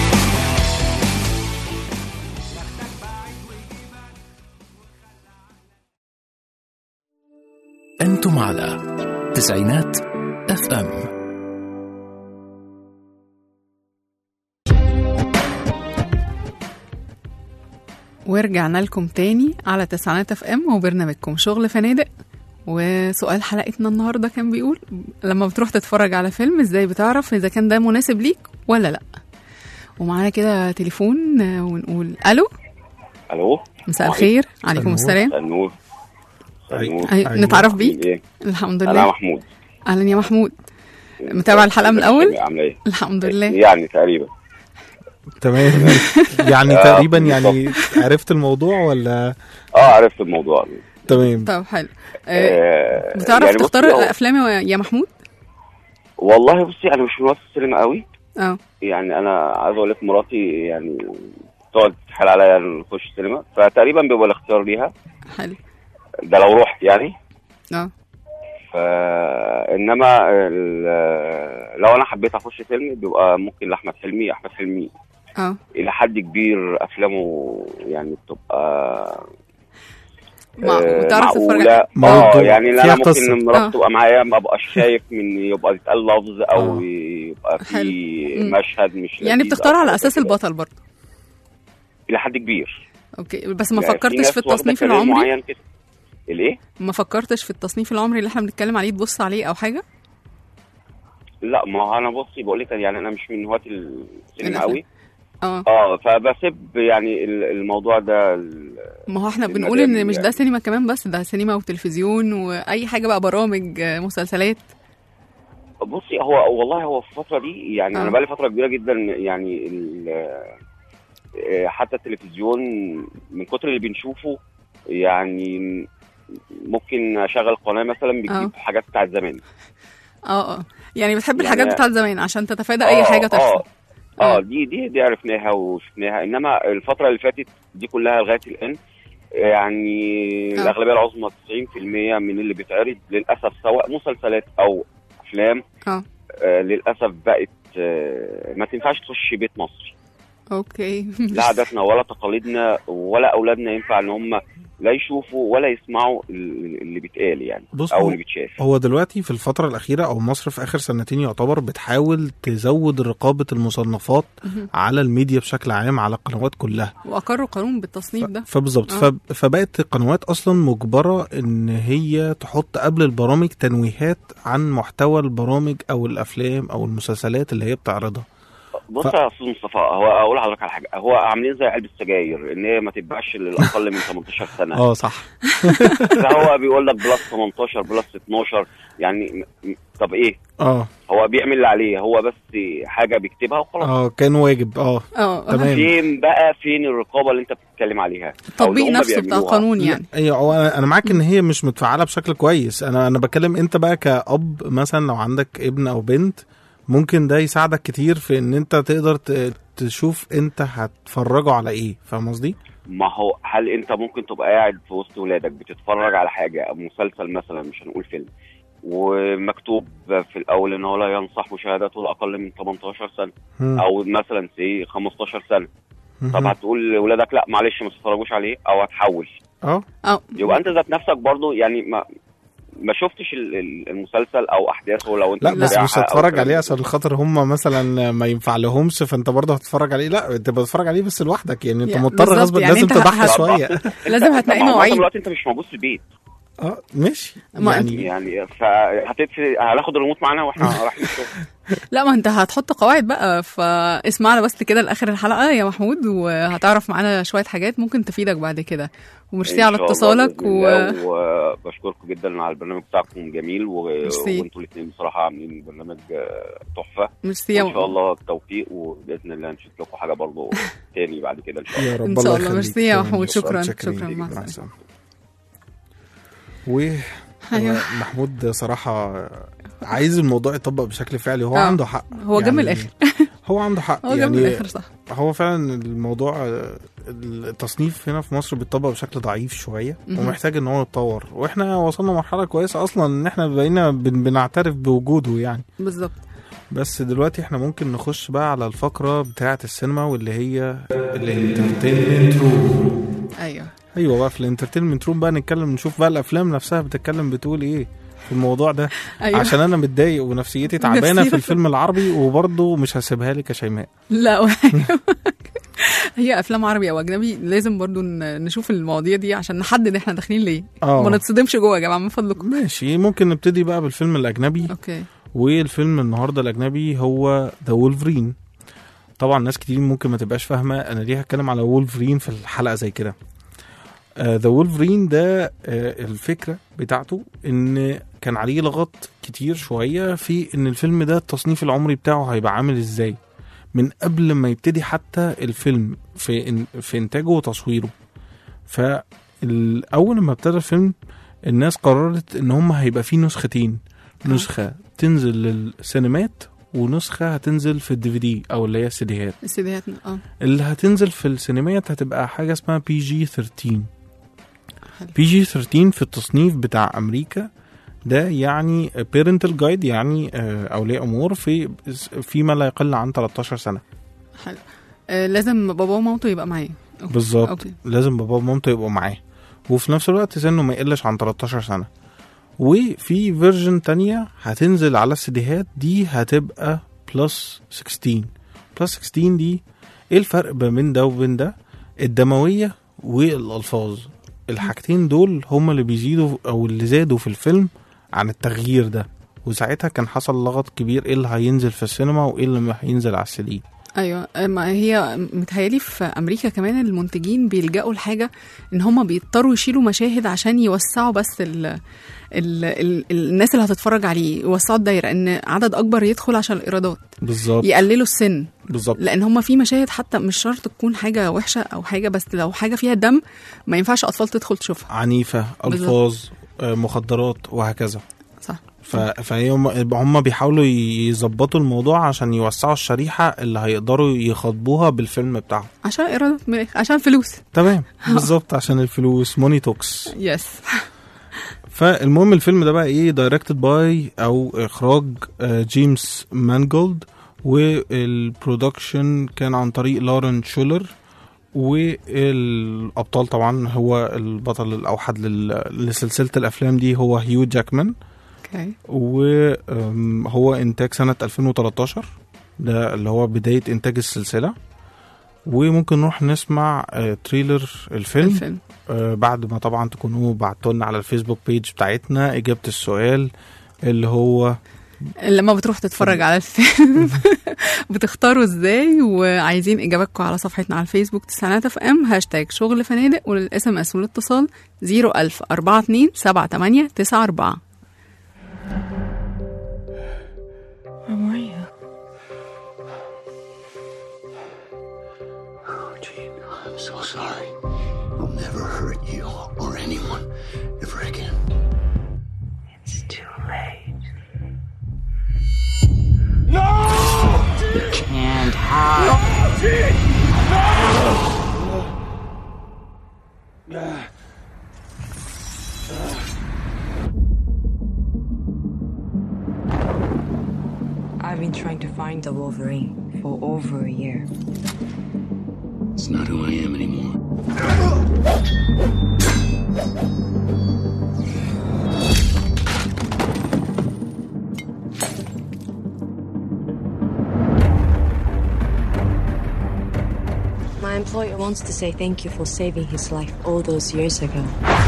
أنتم على تسعينات اف ام ورجعنا لكم تاني على تسعينات اف ام وبرنامجكم شغل فنادق وسؤال حلقتنا النهارده كان بيقول لما بتروح تتفرج على فيلم ازاي بتعرف اذا كان ده مناسب ليك ولا لا ومعانا كده تليفون آه، ونقول الو الو مساء الخير عليكم النور. السلام مساء النور مساء النور أي- أيوة. نتعرف بيك ايه الحمد انا لله محمود اهلا يا محمود متابع الحلقه من الاول عامله ايه الحمد لله يعني تقريبا تمام يعني آه، تقريبا يعني عرفت الموضوع ولا اه عرفت الموضوع تمام طب حلو آه، آه بتعرف يعني بصي، تختار هو- الافلام يا- يا محمود والله بصي انا مش من وسط السينما قوي اه يعني انا عايز اقول لك مراتي يعني تقعد تحل عليا نخش السينما فتقريبا بيبقى الاختيار ليها حلو ده لو رحت يعني اه فانما ال- لو انا حبيت اخش فيلم بيبقى ممكن لاحمد حلمي احمد حلمي اه الى حد كبير افلامه يعني بتبقى مع... آه، وتعرف تتفرج معقولة. اه موضوع. يعني اللي فيها انا قصة. ممكن مرات آه. تبقى معايا ما ابقاش شايف من يبقى يتقال لفظ او آه. يبقى حلو. في مم. مشهد مش يعني لذيذ بتختار أو على حاجة اساس كده. البطل برضه الى حد كبير اوكي بس ما يعني فكرتش ناس في واخدة التصنيف كارير العمري معين كده الايه ما فكرتش في التصنيف العمري اللي احنا بنتكلم عليه تبص عليه او حاجه لا ما هو انا بصي بقول لك يعني انا مش من هواة السينما الأفلام. قوي اه اه فبسيب يعني ال- الموضوع ده ال- ما هو احنا المجال بنقول ان مش ده يعني. سينما كمان بس ده سينما وتلفزيون واي حاجه بقى برامج آه، مسلسلات بصي هو والله هو في الفترة دي يعني آه. أنا بقالي فترة كبيرة جدا يعني ال- آه، حتى التلفزيون من كتر اللي بنشوفه يعني ممكن اشغل قناه مثلا آه. بتجيب حاجات بتاعت زمان اه اه يعني بتحب يعني- الحاجات بتاعت زمان عشان تتفادى اي آه، حاجه تحصل اه اه دي دي دي عرفناها وشفناها انما الفتره اللي فاتت دي كلها لغايه الان يعني آه. الاغلبيه العظمى 90% من اللي بيتعرض للاسف سواء مسلسلات او افلام اه آه للاسف بقت آه ما تنفعش تخش بيت مصري اوكي لا عاداتنا ولا تقاليدنا ولا اولادنا ينفع ان هم لا يشوفوا ولا يسمعوا ال- اللي بيتقال يعني بص او هو- اللي بيتشاف هو دلوقتي في الفترة الأخيرة أو مصر في آخر سنتين يعتبر بتحاول تزود رقابة المصنفات مهم. على الميديا بشكل عام على القنوات كلها واقروا قانون بالتصنيف ده فبالظبط آه. فب- فبقت القنوات اصلا مجبره ان هي تحط قبل البرامج تنويهات عن محتوى البرامج او الافلام او المسلسلات اللي هي بتعرضها بص ف- يا استاذ مصطفى هو اقول لحضرتك على حاجه هو عاملين زي علبه السجاير ان هي ما تتباعش للاقل من 18 سنه اه صح فهو بيقول لك بلس 18 بلس 12 يعني م- م- طب ايه اه هو بيعمل اللي عليه هو بس حاجه بيكتبها وخلاص اه كان واجب اه اه تمام. فين بقى فين الرقابه اللي انت بتتكلم عليها أو التطبيق اللي هم نفسه بتاع بيعملوها؟ القانون يعني ايوه هو انا أنا معاك ان هي مش متفعله بشكل كويس انا انا بكلم انت بقى كأب مثلا لو عندك ابن او بنت ممكن ده يساعدك كتير في ان انت تقدر ت- تشوف انت هتفرجه على ايه فاهم قصدي؟ ما هو هل انت ممكن تبقى قاعد في وسط ولادك بتتفرج على حاجه أو مسلسل مثلا مش هنقول فيلم ومكتوب في الاول ان هو لا ينصح مشاهدته لاقل من 18 سنه مم. او مثلا سي 15 سنه طب مهم. هتقول لاولادك لا معلش ما تتفرجوش عليه او هتحول اه اه يبقى انت ذات نفسك برضو يعني ما ما شفتش ال- ال- المسلسل او احداثه لو انت لا بس متابعها مش أو هتتفرج الكلام عليه ده. عشان خاطر هم مثلا ما ينفع لهمش فانت برضه هتتفرج عليه لا انت بتتفرج عليه بس لوحدك يعني انت يعني مضطر بالظبط، غصب يعني لازم انت تضحي هت- شويه لازم طب هتلاقي ما هو معظم مواعيد الوقت انت مش موجود في البيت اه ماشي ما يعني يعني فهتدفي هناخد الريموت معانا واحنا رايحين الشغل لا ما انت هتحط قواعد بقى فاسمعنا بس كده لاخر الحلقه يا محمود وهتعرف معانا شويه حاجات ممكن تفيدك بعد كده وميرسي إن على شاء الله اتصالك بإذن و... الله، وبشكركم جدا على البرنامج بتاعكم جميل و... ميرسي. وانتوا الاثنين بصراحه عاملين برنامج آه، تحفه ميرسي يا وان شاء م- الله التوفيق وباذن الله نشوف لكم حاجه برضه تاني بعد كده ان شاء الله يا رب إن شاء الله الله. يخليك. ميرسي يا محمود. شكراً. شكراً. شاكرين شكراً. ليك. مع مع السلامة. السلامه و أيوة. محمود صراحه عايز الموضوع يطبق بشكل فعلي هو آه. عنده حق هو جاب من الآخر. هو عنده حق هو جاب من يعني الاخر صح هو فعلا الموضوع آه، التصنيف هنا في مصر بيتطبق بشكل ضعيف شويه مهم. ومحتاج ان هو يتطور واحنا وصلنا مرحله كويسه اصلا ان احنا بقينا بن- بنعترف بوجوده يعني بالظبط بس دلوقتي احنا ممكن نخش بقى على الفقره بتاعه السينما واللي هي الانترتينمنت روم ايوه ايوه بقى في الانترتينمنت روم بقى نتكلم نشوف بقى الافلام نفسها بتتكلم بتقول ايه في الموضوع ده ايوه عشان انا متضايق ونفسيتي تعبانه نفسيتك. في الفيلم العربي وبرضه مش هسيبها لك يا شيماء لا و- هي افلام عربي او اجنبي لازم برضو ن- نشوف المواضيع دي عشان نحدد احنا داخلين ليه اه ما نتصدمش جوه يا جماعه من فضلكم ماشي ممكن نبتدي بقى بالفيلم الاجنبي اوكي والفيلم النهارده الاجنبي هو ذا وولفرين طبعا ناس كتير ممكن ما تبقاش فاهمه انا ليه هتكلم على وولفرين في الحلقه زي كده ذا وولفرين ده آه، الفكره بتاعته ان كان عليه لغط كتير شويه في ان الفيلم ده التصنيف العمري بتاعه هيبقى عامل ازاي من قبل ما يبتدي حتى الفيلم في إن في انتاجه وتصويره فاول ما ابتدى الفيلم الناس قررت ان هم هيبقى فيه نسختين نسخه تنزل للسينمات ونسخه هتنزل في الدي في دي او اللي هي السيديهات السيديهات اه اللي هتنزل في السينمات هتبقى حاجه اسمها بي جي 13 حلو. بي جي 13 في التصنيف بتاع امريكا ده يعني بيرنتال جايد يعني آه، اولياء امور في فيما لا يقل عن 13 سنه حلو آه لازم بابا ومامته يبقى معايا أوكي. بالظبط اوكي لازم بابا ومامته يبقوا معاه وفي نفس الوقت سنه ما يقلش عن 13 سنه وفي فيرجن تانية هتنزل على السيديهات دي هتبقى بلس 16 بلس 16 دي ايه الفرق ما بين ده وبين ده الدمويه والالفاظ الحاجتين دول هما اللي بيزيدوا او اللي زادوا في الفيلم عن التغيير ده وساعتها كان حصل لغط كبير ايه اللي هينزل في السينما وايه اللي هينزل على السي دي ايوه ما هي متهيألي في امريكا كمان المنتجين بيلجأوا لحاجه ان هم بيضطروا يشيلوا مشاهد عشان يوسعوا بس ال ال ال الناس اللي هتتفرج عليه يوسعوا الدايره ان عدد اكبر يدخل عشان الايرادات بالظبط يقللوا السن بالظبط لان هم في مشاهد حتى مش شرط تكون حاجه وحشه او حاجه بس لو حاجه فيها دم ما ينفعش اطفال تدخل تشوفها عنيفه بالظبط. الفاظ آه، مخدرات وهكذا صح ف... فهم هم بيحاولوا يظبطوا الموضوع عشان يوسعوا الشريحه اللي هيقدروا يخاطبوها بالفيلم بتاعهم عشان ايرادات من الآخر، عشان فلوس تمام بالظبط عشان الفلوس موني توكس يس فالمهم الفيلم ده بقى ايه دايركتد باي او اخراج آه، جيمس مانجولد والبرودكشن كان عن طريق لارن شولر والابطال طبعا هو البطل الاوحد لل- لسلسله الافلام دي هو هيو جاكمان اوكي وهو انتاج سنه 2013 ده اللي هو بدايه انتاج السلسله وممكن نروح نسمع آه، تريلر الفيلم الفيلم آه، بعد ما طبعا تكونوا بعتوا لنا على الفيسبوك بيج بتاعتنا اجابه السؤال اللي هو لما بتروح تتفرج على الفيلم بتختاروا ازاي وعايزين اجاباتكم على صفحتنا على الفيسبوك تسعينات اف ام هاشتاج شغل فنادق وللاس ام اس والاتصال 01000 42 78 94 Where were you? Oh, Gene, I'm so sorry. I'll never hurt you or anyone ever again. It's too late. No! You can't hide. I've been trying to find the Wolverine for over a year. It's not who I am anymore. My employer wants to say thank you for saving his life all those years ago.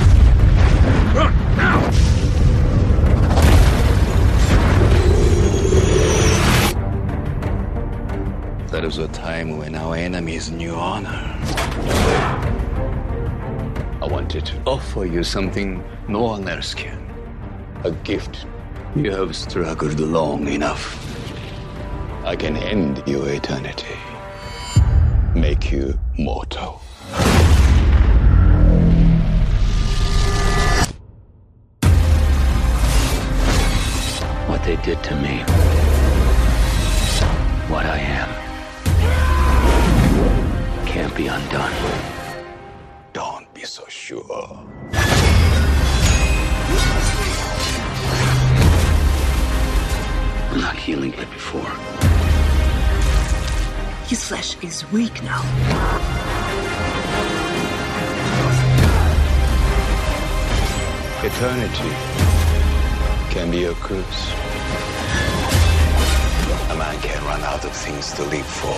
That is a time when our enemies knew honor. I wanted to offer you something no one else can. A gift. You have struggled long enough. I can end your eternity. Make you mortal. What they did to me. What I am. Can't be undone. Don't be so sure. I'm not healing like before. His flesh is weak now. Eternity can be a curse. A man can run out of things to live for.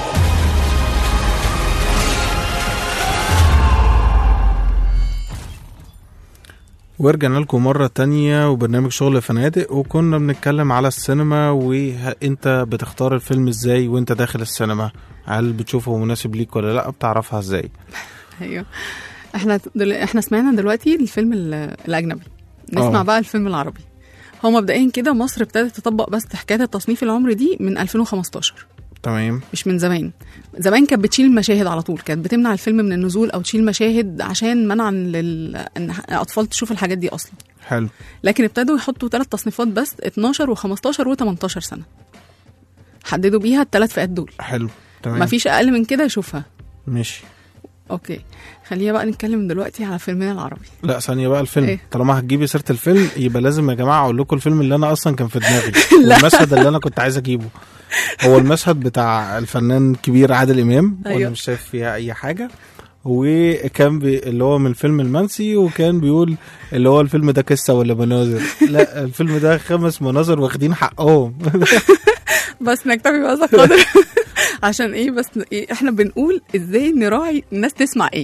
ورجعنا لكم مرة تانية وبرنامج شغل فنادق وكنا بنتكلم على السينما وانت بتختار الفيلم ازاي وانت داخل السينما هل بتشوفه مناسب ليك ولا لا بتعرفها ازاي ايوه احنا دل... احنا سمعنا دلوقتي الفيلم ال- الاجنبي نسمع آه. بقى الفيلم العربي هو مبدئيا كده مصر ابتدت تطبق بس حكايه التصنيف العمري دي من 2015 تمام مش من زمان زمان كانت بتشيل المشاهد على طول كانت بتمنع الفيلم من النزول او تشيل مشاهد عشان منعا لل ان الاطفال تشوف الحاجات دي اصلا حلو لكن ابتدوا يحطوا ثلاث تصنيفات بس 12 و15 و18 سنه حددوا بيها الثلاث فئات دول حلو تمام مفيش اقل من كده يشوفها ماشي اوكي خلينا بقى نتكلم دلوقتي على فيلمنا العربي لا ثانية بقى الفيلم إيه؟ طالما هتجيبي سيرة الفيلم يبقى لازم يا جماعة أقول لكم الفيلم اللي أنا أصلا كان في دماغي والمشهد اللي أنا كنت عايز أجيبه هو المشهد بتاع الفنان الكبير عادل إمام وأنا أيوه. مش شايف فيها أي حاجة وكان بي اللي هو من الفيلم المنسي وكان بيقول اللي هو الفيلم ده قصة ولا مناظر لا الفيلم ده خمس مناظر واخدين حقهم بس نكتفي بهذا القدر عشان ايه بس ايه احنا بنقول ازاي نراعي الناس تسمع ايه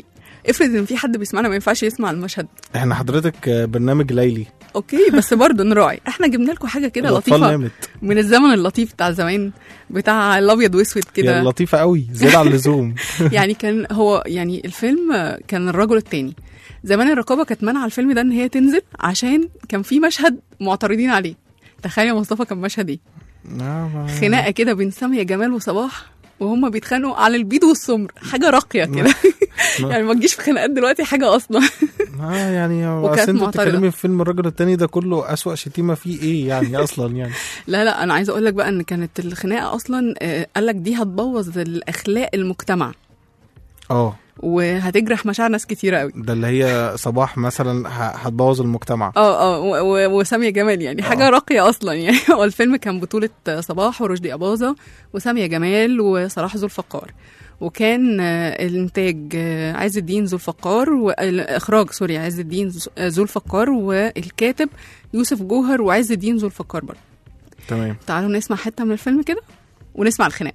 افرض ان في حد بيسمعنا ما ينفعش يسمع المشهد احنا حضرتك آه، برنامج ليلي اوكي بس برضه نراعي احنا جبنا لكم حاجه كده الأطفال لطيفه نامت. من الزمن اللطيف بتاع زمان بتاع الابيض واسود يا كده لطيفه قوي زياده عن اللزوم يعني كان هو يعني الفيلم كان الرجل التاني زمان الرقابه كانت مانعه الفيلم ده ان هي تنزل عشان كان في مشهد معترضين عليه تخيل يا مصطفى كان مشهد ايه خناقه كده بين سامية جمال وصباح وهم بيتخانقوا على البيض والسمر حاجه راقيه كده يعني ما تجيش في خناقات دلوقتي حاجه اصلا اه يعني وكانت اصل انت معترضة. بتتكلمي في فيلم الراجل التاني ده كله اسوأ شتيمه فيه ايه يعني اصلا يعني لا لا انا عايزه اقول لك بقى ان كانت الخناقه اصلا آه، قال لك دي هتبوظ الاخلاق المجتمع اه وهتجرح مشاعر ناس كتيره قوي ده اللي هي صباح مثلا ه- هتبوظ المجتمع اه اه و- و- وسامية جمال يعني حاجة راقية أصلا يعني هو الفيلم كان بطولة صباح ورشدي أباظة وسامية جمال وصلاح ذو الفقار وكان آه، الإنتاج آه، عز الدين ذو الفقار والإخراج سوري عز الدين ذو- آه، ذو الفقار والكاتب يوسف جوهر وعز الدين ذو الفقار برضه تمام تعالوا نسمع حتة من الفيلم كده ونسمع الخناقة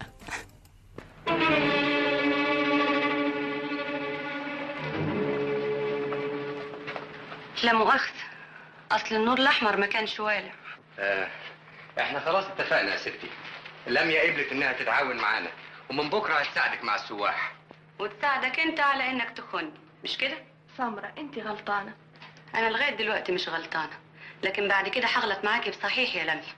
لا مؤاخذة أصل النور الأحمر ما كانش والع آه. احنا خلاص اتفقنا يا ستي لميا قبلت انها تتعاون معانا ومن بكره هتساعدك مع السواح وتساعدك أنت على إنك تخن مش كده؟ سمرة أنت غلطانة أنا لغاية دلوقتي مش غلطانة لكن بعد كده هغلط معاكي بصحيح يا لميا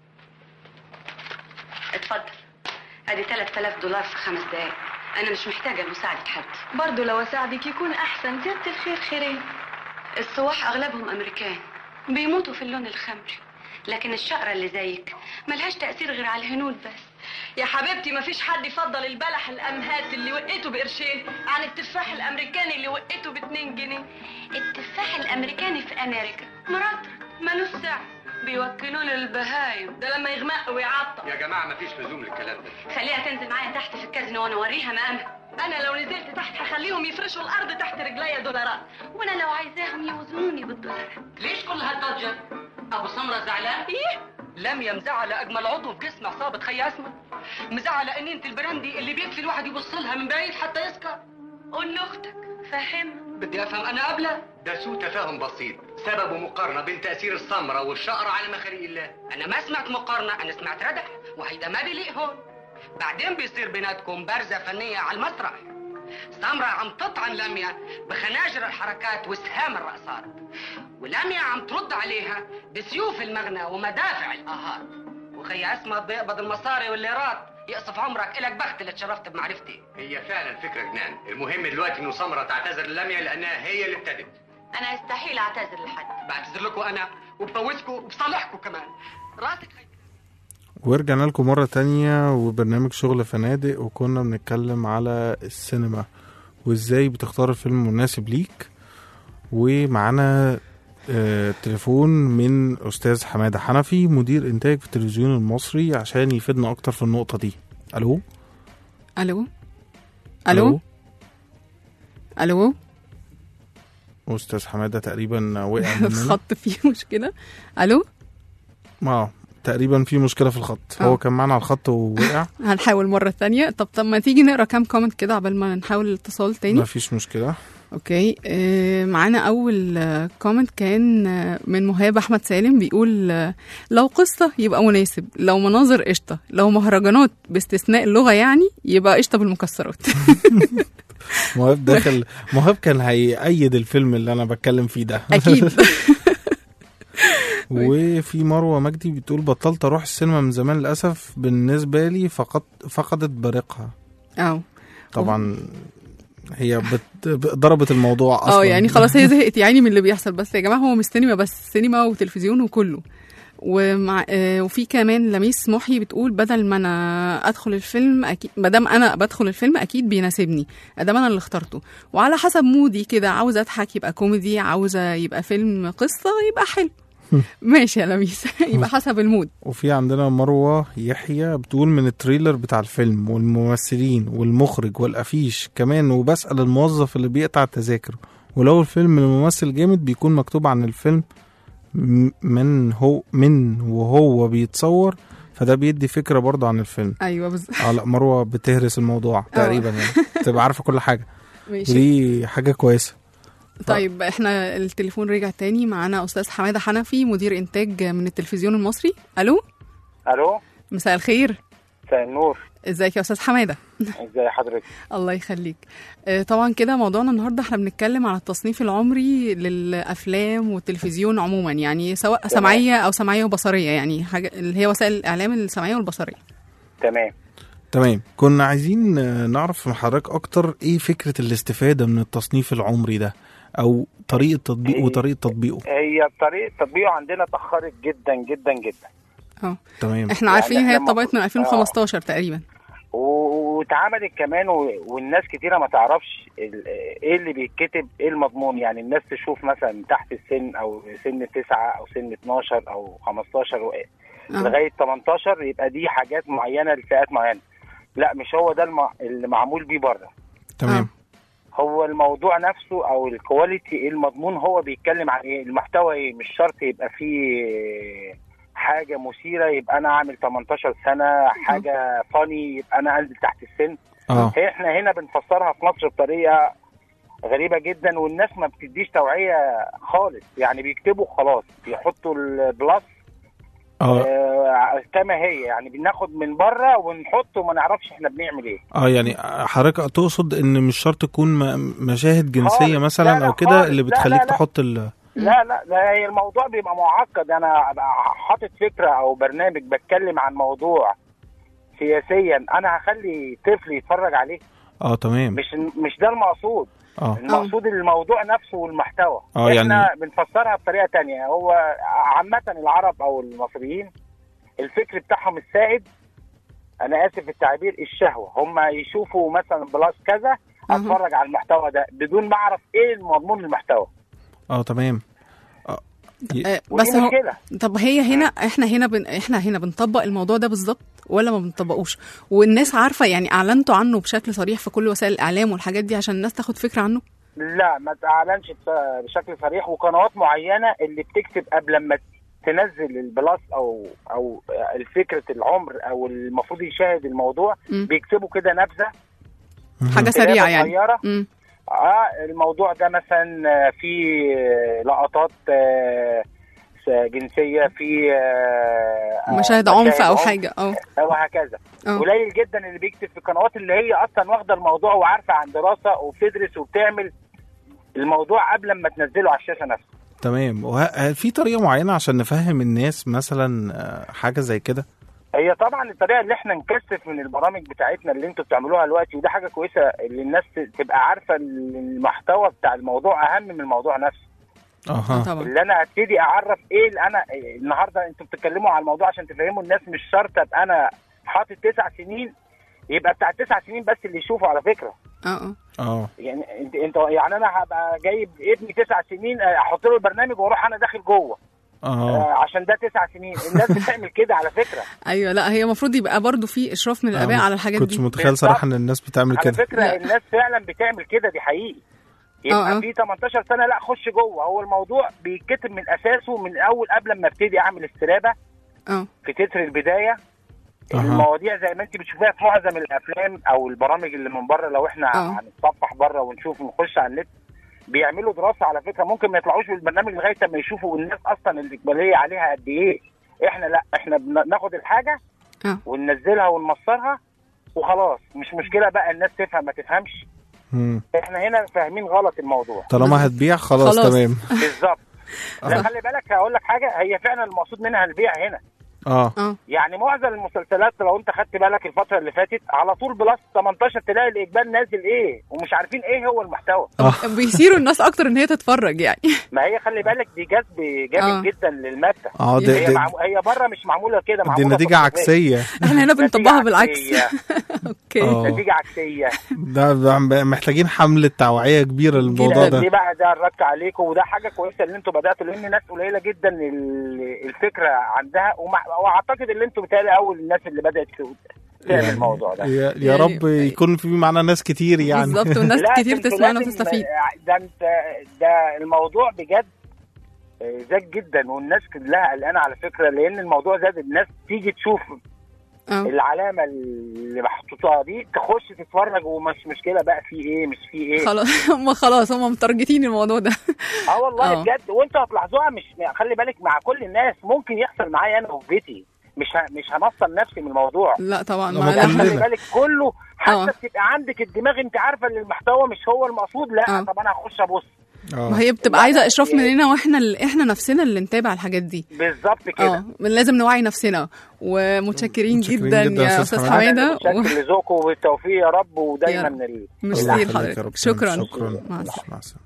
اتفضل ادي 3000 دولار في خمس دقايق انا مش محتاجه لمساعده حد برضه لو اساعدك يكون احسن زياده الخير خيرين السواح اغلبهم امريكان بيموتوا في اللون الخمري لكن الشقرة اللي زيك ملهاش تأثير غير على الهنود بس يا حبيبتي مفيش حد يفضل البلح الامهات اللي وقيته بقرشين عن التفاح الامريكاني اللي وقيته باتنين جنيه التفاح الامريكاني في امريكا مرطرط ملوش سعر بيوكلوه للبهايم ده لما يغمق ويعطل يا جماعه مفيش لزوم للكلام ده خليها تنزل معايا تحت في الكازينو وانا اوريها مقامها انا لو نزلت تحت هخليهم يفرشوا الارض تحت رجليا دولارات وانا لو عايزاهم يوزنوني بالدولار ليش كل هالضجه ابو سمره زعلان ايه لم مزعلة اجمل عضو في جسم عصابة خي اسمه مزعلة ان انت البراندي اللي بيكفي الواحد يبص لها من بعيد حتى يسكر قول لاختك فهمها بدي افهم انا قبلها ده سوء تفاهم بسيط سببه مقارنه بين تاثير السمره والشقره على مخاريق الله انا ما سمعت مقارنة انا سمعت ردح وهيدا ما بيليق هون بعدين بيصير بيناتكم بارزة فنية على المسرح سمرة عم تطعن لميا بخناجر الحركات وسهام الرقصات ولميا عم ترد عليها بسيوف المغنى ومدافع الآهات وخي اسمها بيقبض المصاري والليرات يقصف عمرك إلك بخت اللي تشرفت بمعرفتي هي فعلا فكره جنان المهم دلوقتي انه سمره تعتذر للميا لانها هي اللي ابتدت انا استحيل اعتذر لحد بعتذر لكم انا وبفوزكم وبصالحكم كمان راسك ورجعنا لكم مرة تانية وبرنامج شغل فنادق وكنا بنتكلم على السينما وازاي بتختار الفيلم المناسب ليك ومعانا آه تليفون من أستاذ حمادة حنفي مدير إنتاج في التلفزيون المصري عشان يفيدنا أكتر في النقطة دي ألو الو الو الو أستاذ حمادة تقريبا وقع مننا الخط فيه مشكله الو اه تقريبا في مشكلة في الخط آه. هو كان معانا على الخط ووقع هنحاول مرة تانية طب طب ما تيجي نقرا كام كومنت كده عبال ما نحاول الاتصال تاني مفيش مشكلة اوكي آه معانا اول آه، كومنت كان آه، من مهاب احمد سالم بيقول آه، لو قصة يبقى مناسب لو مناظر قشطة لو مهرجانات باستثناء اللغة يعني يبقى قشطة بالمكسرات مهاب داخل مهاب كان هيأيد الفيلم اللي أنا بتكلم فيه ده اكيد وفي مروه مجدي بتقول بطلت اروح السينما من زمان للاسف بالنسبه لي فقد فقدت بريقها اه طبعا هي بت... ضربت الموضوع اصلا اه يعني خلاص هي زهقت يعني من اللي بيحصل بس يا جماعه هو مش سينما بس سينما وتلفزيون وكله ومع آه وفي كمان لميس محي بتقول بدل ما انا ادخل الفيلم اكيد ما دام انا بدخل الفيلم اكيد بيناسبني ادام انا اللي اخترته وعلى حسب مودي كده عاوزه اضحك يبقى كوميدي عاوزه يبقى فيلم قصه يبقى حلو ماشي يا لميس يبقى حسب المود وفي عندنا مروه يحيى بتقول من التريلر بتاع الفيلم والممثلين والمخرج والافيش كمان وبسال الموظف اللي بيقطع التذاكر ولو الفيلم الممثل جامد بيكون مكتوب عن الفيلم م- من هو من وهو بيتصور فده بيدي فكره برضه عن الفيلم ايوه بالظبط اه لا مروه بتهرس الموضوع تقريبا يعني تبقى عارفه كل حاجه ماشي ودي حاجه كويسه طيب احنا التليفون رجع تاني معانا استاذ حماده حنفي مدير انتاج من التلفزيون المصري الو الو مساء الخير مساء النور ازيك يا استاذ حماده ازي حضرتك الله يخليك آه، طبعا كده موضوعنا النهارده احنا بنتكلم على التصنيف العمري للافلام والتلفزيون عموما يعني سواء سمعيه او سمعيه وبصريه يعني حاجه اللي هي وسائل الاعلام السمعيه والبصريه تمام تمام كنا عايزين آه، نعرف من حضرتك اكتر ايه فكره الاستفاده من التصنيف العمري ده او طريقه تطبيقه وطريقه تطبيقه هي طريقه تطبيقه عندنا اتاخرت جدا جدا جدا اه تمام احنا عارفين يعني هي إحنا اتطبقت من المفروض- 2015 تقريبا و- واتعملت كمان و... والناس كتيره ما تعرفش ال... ايه اللي بيتكتب ايه المضمون يعني الناس تشوف مثلا تحت السن او سن تسعة او سن 12 او 15 و... لغايه 18 يبقى دي حاجات معينه لفئات معينه لا مش هو ده الم... اللي معمول بيه بره تمام هو الموضوع نفسه او الكواليتي إيه المضمون هو بيتكلم عن ايه المحتوى ايه مش شرط يبقى فيه حاجه مثيره يبقى انا اعمل 18 سنه حاجه فاني يبقى انا انزل تحت السن اه هي احنا هنا بنفسرها في مصر بطريقه غريبه جدا والناس ما بتديش توعيه خالص يعني بيكتبوا خلاص بيحطوا البلس اه آه كما هي يعني بناخد من بره ونحط وما نعرفش احنا بنعمل ايه اه يعني حضرتك تقصد ان مش شرط تكون م- مشاهد جنسيه خالص. لا، مثلا لا، او كده خالص. اللي لا، بتخليك لا، لا. تحط ال لا لا لا هي الموضوع بيبقى معقد انا أبقى حاطط فكره او برنامج بتكلم عن موضوع سياسيا انا هخلي طفل يتفرج عليه اه تمام مش مش ده المقصود اه المقصود الموضوع نفسه والمحتوى آه، احنا يعني- بنفسرها بطريقه تانية هو عامه العرب او المصريين الفكر بتاعهم السائد انا اسف في التعبير الشهوه هم يشوفوا مثلا بلاس كذا اتفرج على المحتوى ده بدون ما اعرف ايه المضمون المحتوى اه تمام ي- آه، ودي بس هو مشكلة. طب هي هنا احنا هنا بن... احنا هنا بنطبق الموضوع ده بالظبط ولا ما بنطبقوش والناس عارفه يعني اعلنتوا عنه بشكل صريح في كل وسائل الاعلام والحاجات دي عشان الناس تاخد فكره عنه لا ما تعلنش بس- بشكل صريح وقنوات معينه اللي بتكتب قبل ما تنزل البلاس او او الفكره العمر او المفروض يشاهد الموضوع مم. بيكتبوا كده نبذه حاجه كتابة سريعه يعني صغيرة. مم. اه الموضوع ده مثلا آه، في آه، لقطات آه، س- جنسيه في آه، مشاهد عنف او حاجه اه وهكذا آه. قليل جدا اللي بيكتب في القنوات اللي هي اصلا واخده الموضوع وعارفه عن دراسه وبتدرس وبتعمل الموضوع قبل ما تنزله على الشاشه نفسها تمام وهل في طريقه معينه عشان نفهم الناس مثلا آه، حاجه زي كده هي طبعا الطريقه اللي احنا نكثف من البرامج بتاعتنا اللي انتوا بتعملوها دلوقتي وده حاجه كويسه اللي الناس تبقى عارفه المحتوى بتاع الموضوع اهم من الموضوع نفسه اها طبعا اللي انا ابتدي اعرف ايه اللي انا النهارده انتوا بتتكلموا على الموضوع عشان تفهموا الناس مش شرط ابقى انا حاطط تسع سنين يبقى بتاع التسع سنين بس اللي يشوفوا على فكره اه اه اه يعني انت انت يعني انا هبقى جايب ابني تسع سنين اه، احط له البرنامج واروح انا داخل جوه اه اه، عشان ده تسع سنين الناس بتعمل كده على فكره ايوه لا هي المفروض يبقى برضو في اشراف من الاباء آه، على الحاجات كنتش دي متخيل صراحه ان الناس بتعمل على كده فكره لا. الناس فعلا بتعمل كده دي حقيقي اه، يبقى اه. في 18 سنه لا خش جوه هو الموضوع بيتكتب من اساسه من اول قبل ما ابتدي اعمل استرابه اه في تتر البدايه أها. المواضيع زي ما انت بتشوفيها في معظم الافلام او البرامج اللي من بره لو احنا اه. هنتصفح بره ونشوف ونخش على النت بيعملوا دراسه على فكره ممكن ما يطلعوش بالبرنامج لغايه ما يشوفوا الناس اصلا الاقباليه عليها قد ايه احنا لا احنا بناخد الحاجه اه. وننزلها ونمصرها وخلاص مش مشكله بقى الناس تفهم ما تفهمش مم. احنا هنا فاهمين غلط الموضوع طالما هتبيع خلاص, خلاص. تمام بالظبط لا آه. خلي بالك هقول لك حاجه هي فعلا المقصود منها البيع هنا اه اه يعني معظم المسلسلات لو انت خدت بالك الفتره اللي فاتت على طول بلس 18 تلاقي الاقبال نازل ايه ومش عارفين ايه هو المحتوى بيثيروا الناس اكتر ان هي تتفرج يعني ما هي خلي بالك دي جذب اه. جامد جدا للماده اه ده- هي, ده- معمو... هي بره مش معموله كده دي معموله نتيجه تصنيفية. عكسيه احنا هنا بنطبقها نتيجة بالعكس عكسية. اوكي اه. نتيجه عكسيه ده ده محتاجين حمله توعيه كبيره للموضوع دي ده بقى ده الرك عليكم وده حاجه كويسه اللي انتوا بداتوا لان ناس قليله جدا ال- الفكره عندها ومع... واعتقد اللي انتوا بتهيألي اول الناس اللي بدات تعمل يعني الموضوع ده يا, يا يعني- رب يكون في معنا ناس كتير يعني بالظبط والناس لا، كتير انتوا تسمعنا لازم- وتستفيد ده انت ده الموضوع بجد آه، زاد جدا والناس كلها قلقانه على فكره لان الموضوع زاد الناس تيجي تشوف اه العلامه اللي محطوطه دي تخش تتفرج ومش مشكله بقى في ايه مش في ايه خلاص هم خلاص هم مترجتين الموضوع ده اه والله آه. بجد وانتوا هتلاحظوها مش خلي بالك مع كل الناس ممكن يحصل معايا انا وفي بيتي مش ه... مش هنصل نفسي من الموضوع لا طبعا لما ما كلنا. لا خلي بالك كله حتى آه. بتبقى عندك الدماغ انت عارفه ان المحتوى مش هو المقصود لا آه. طب انا هخش ابص ما هي بتبقى عايزه اشراف مننا واحنا ال- احنا نفسنا اللي نتابع الحاجات دي بالظبط كده اه لازم نوعي نفسنا ومتشكرين متشكرين جدا, جدا يا يا أستاذ استاذ حمادة. حماده و... متشكر لذوقكم وبالتوفيق يا رب يا ودايما رب. ال... ميرسي الله يخليك يا لحضرتك رب. شكرا شكرا مع السلامه مع السلامة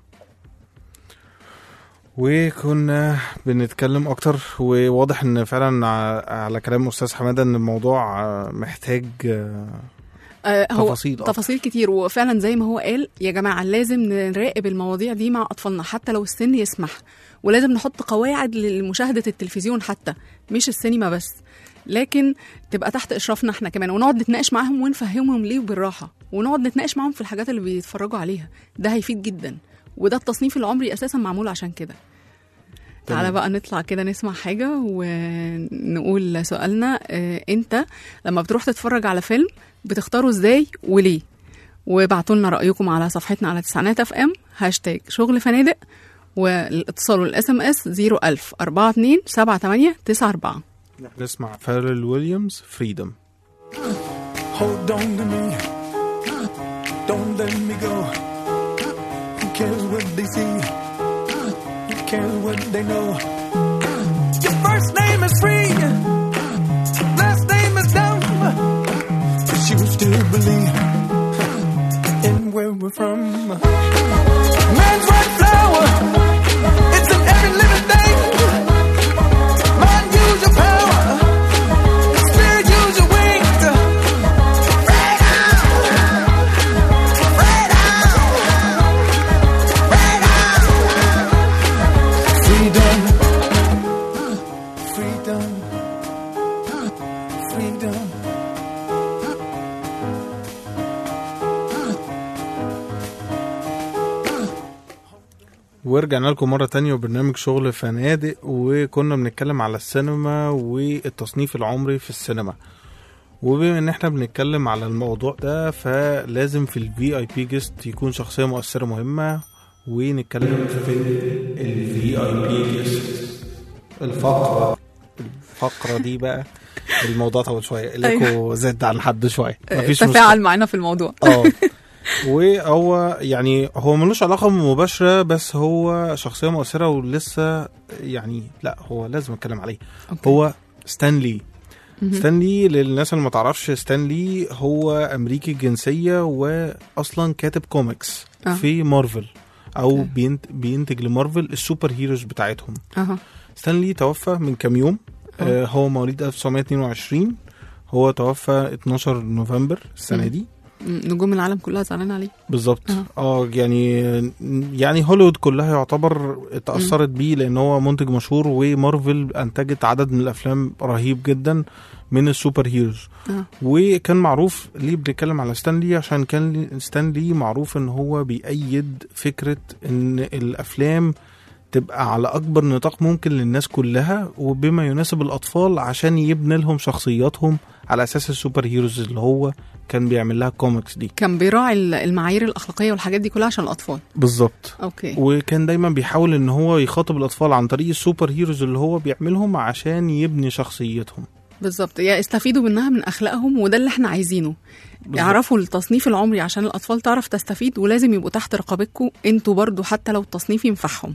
وكنا بنتكلم اكتر وواضح ان فعلا ع- على كلام استاذ حماده ان الموضوع آه، محتاج آه، آه، هو تفاصيل أكتر. تفاصيل كتير وفعلا زي ما هو قال يا جماعه لازم نراقب المواضيع دي مع اطفالنا حتى لو السن يسمح ولازم نحط قواعد لمشاهده التلفزيون حتى مش السينما بس لكن تبقى تحت اشرافنا احنا كمان ونقعد نتناقش معاهم ونفهمهم ليه بالراحه ونقعد نتناقش معاهم في الحاجات اللي بيتفرجوا عليها ده هيفيد جدا وده التصنيف العمري اساسا معمول عشان كده تعالى بقى نطلع كده نسمع حاجة ونقول سؤالنا اه انت لما بتروح تتفرج على فيلم بتختاره ازاي وليه وابعتوا لنا رأيكم على صفحتنا على تسعينات اف ام هاشتاج شغل فنادق والاتصال والاس ام اس 01000 42 78 94 نسمع فارل ويليامز فريدم Hold on to me. Don't let me go. Who cares what they see? Who cares what they know? Your first name is free. Last name is dumb. But you still believe in where we're from. Man's white flower. It's in every living thing. Mind, use your power. Spirit, use your wings. Freedom. Freedom. Freedom. ورجعنا لكم مرة تانية وبرنامج شغل فنادق وكنا بنتكلم على السينما والتصنيف العمري في السينما وبما ان احنا بنتكلم على الموضوع ده فلازم في الفي اي بي جيست يكون شخصية مؤثرة مهمة ونتكلم في الفي اي بي جيست الفقرة الفقرة دي بقى الموضوع طول شوية الايكو زاد عن حد شوية مفيش مشكلة. تفاعل معانا في الموضوع اه وهو يعني هو ملوش علاقة مباشرة بس هو شخصية مؤثرة ولسه يعني لا هو لازم اتكلم عليه أوكي. هو ستانلي مهم. ستانلي للناس اللي ما تعرفش ستانلي هو امريكي الجنسية واصلا كاتب كوميكس آه. في مارفل او بينت بينتج لمارفل السوبر هيروز بتاعتهم اها ستانلي توفى من كام يوم آه هو مواليد 1922 هو توفى 12 نوفمبر السنة مم. دي م، نجوم العالم كلها زعلانه عليه بالظبط آه. اه يعني يعني هوليوود كلها يعتبر اتأثرت بيه لأن هو منتج مشهور ومارفل أنتجت عدد من الأفلام رهيب جدا من السوبر هيروز آه. وكان معروف ليه بنتكلم على ستانلي عشان كان ستانلي معروف ان هو بيأيد فكرة ان الأفلام تبقى على أكبر نطاق ممكن للناس كلها وبما يناسب الأطفال عشان يبني لهم شخصياتهم على أساس السوبر هيروز اللي هو كان بيعمل لها كوميكس دي كان بيراعي ال- المعايير الاخلاقيه والحاجات دي كلها عشان الاطفال بالظبط اوكي وكان دايما بيحاول ان هو يخاطب الاطفال عن طريق السوبر هيروز اللي هو بيعملهم عشان يبني شخصيتهم بالظبط يا استفيدوا منها من اخلاقهم وده اللي احنا عايزينه يعرفوا التصنيف العمري عشان الاطفال تعرف تستفيد ولازم يبقوا تحت رقابتكم انتوا برضو حتى لو التصنيف ينفعهم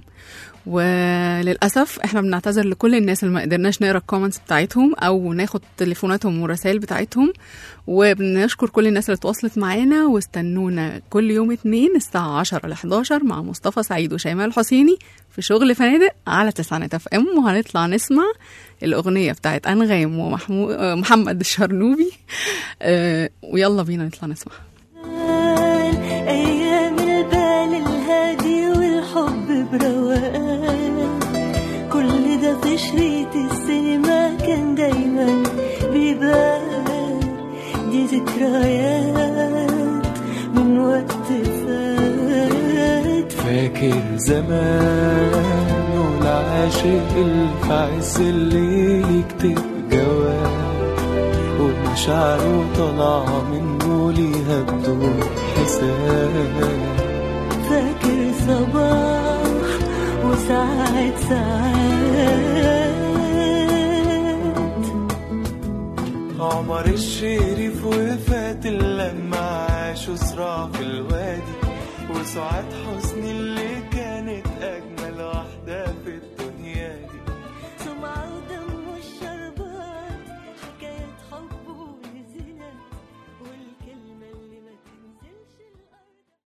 وللاسف احنا بنعتذر لكل الناس اللي ما قدرناش نقرا الكومنتس بتاعتهم او ناخد تليفوناتهم ورسائل بتاعتهم وبنشكر كل الناس اللي تواصلت معانا واستنونا كل يوم اتنين الساعة 10 ل 11 مع مصطفى سعيد وشيماء الحسيني في شغل فنادق على تسعينات اف ام وهنطلع نسمع الأغنية بتاعت أنغام ومحمد الشرنوبي آه، ويلا بينا نطلع نسمع أيام البال الهادي والحب بروقان كل ده في شريط السينما كان دايما بيبان دي ذكريات من وقت فات فاكر زمان والعاشق اللي في عز الليل يكتب جواب مشاعره طالعة منه ليها بدون حساب فاكر صباح وساعات ساعات عمر الشريف وفات لما عاشوا صراع في الوادي وسعاد حسني اللي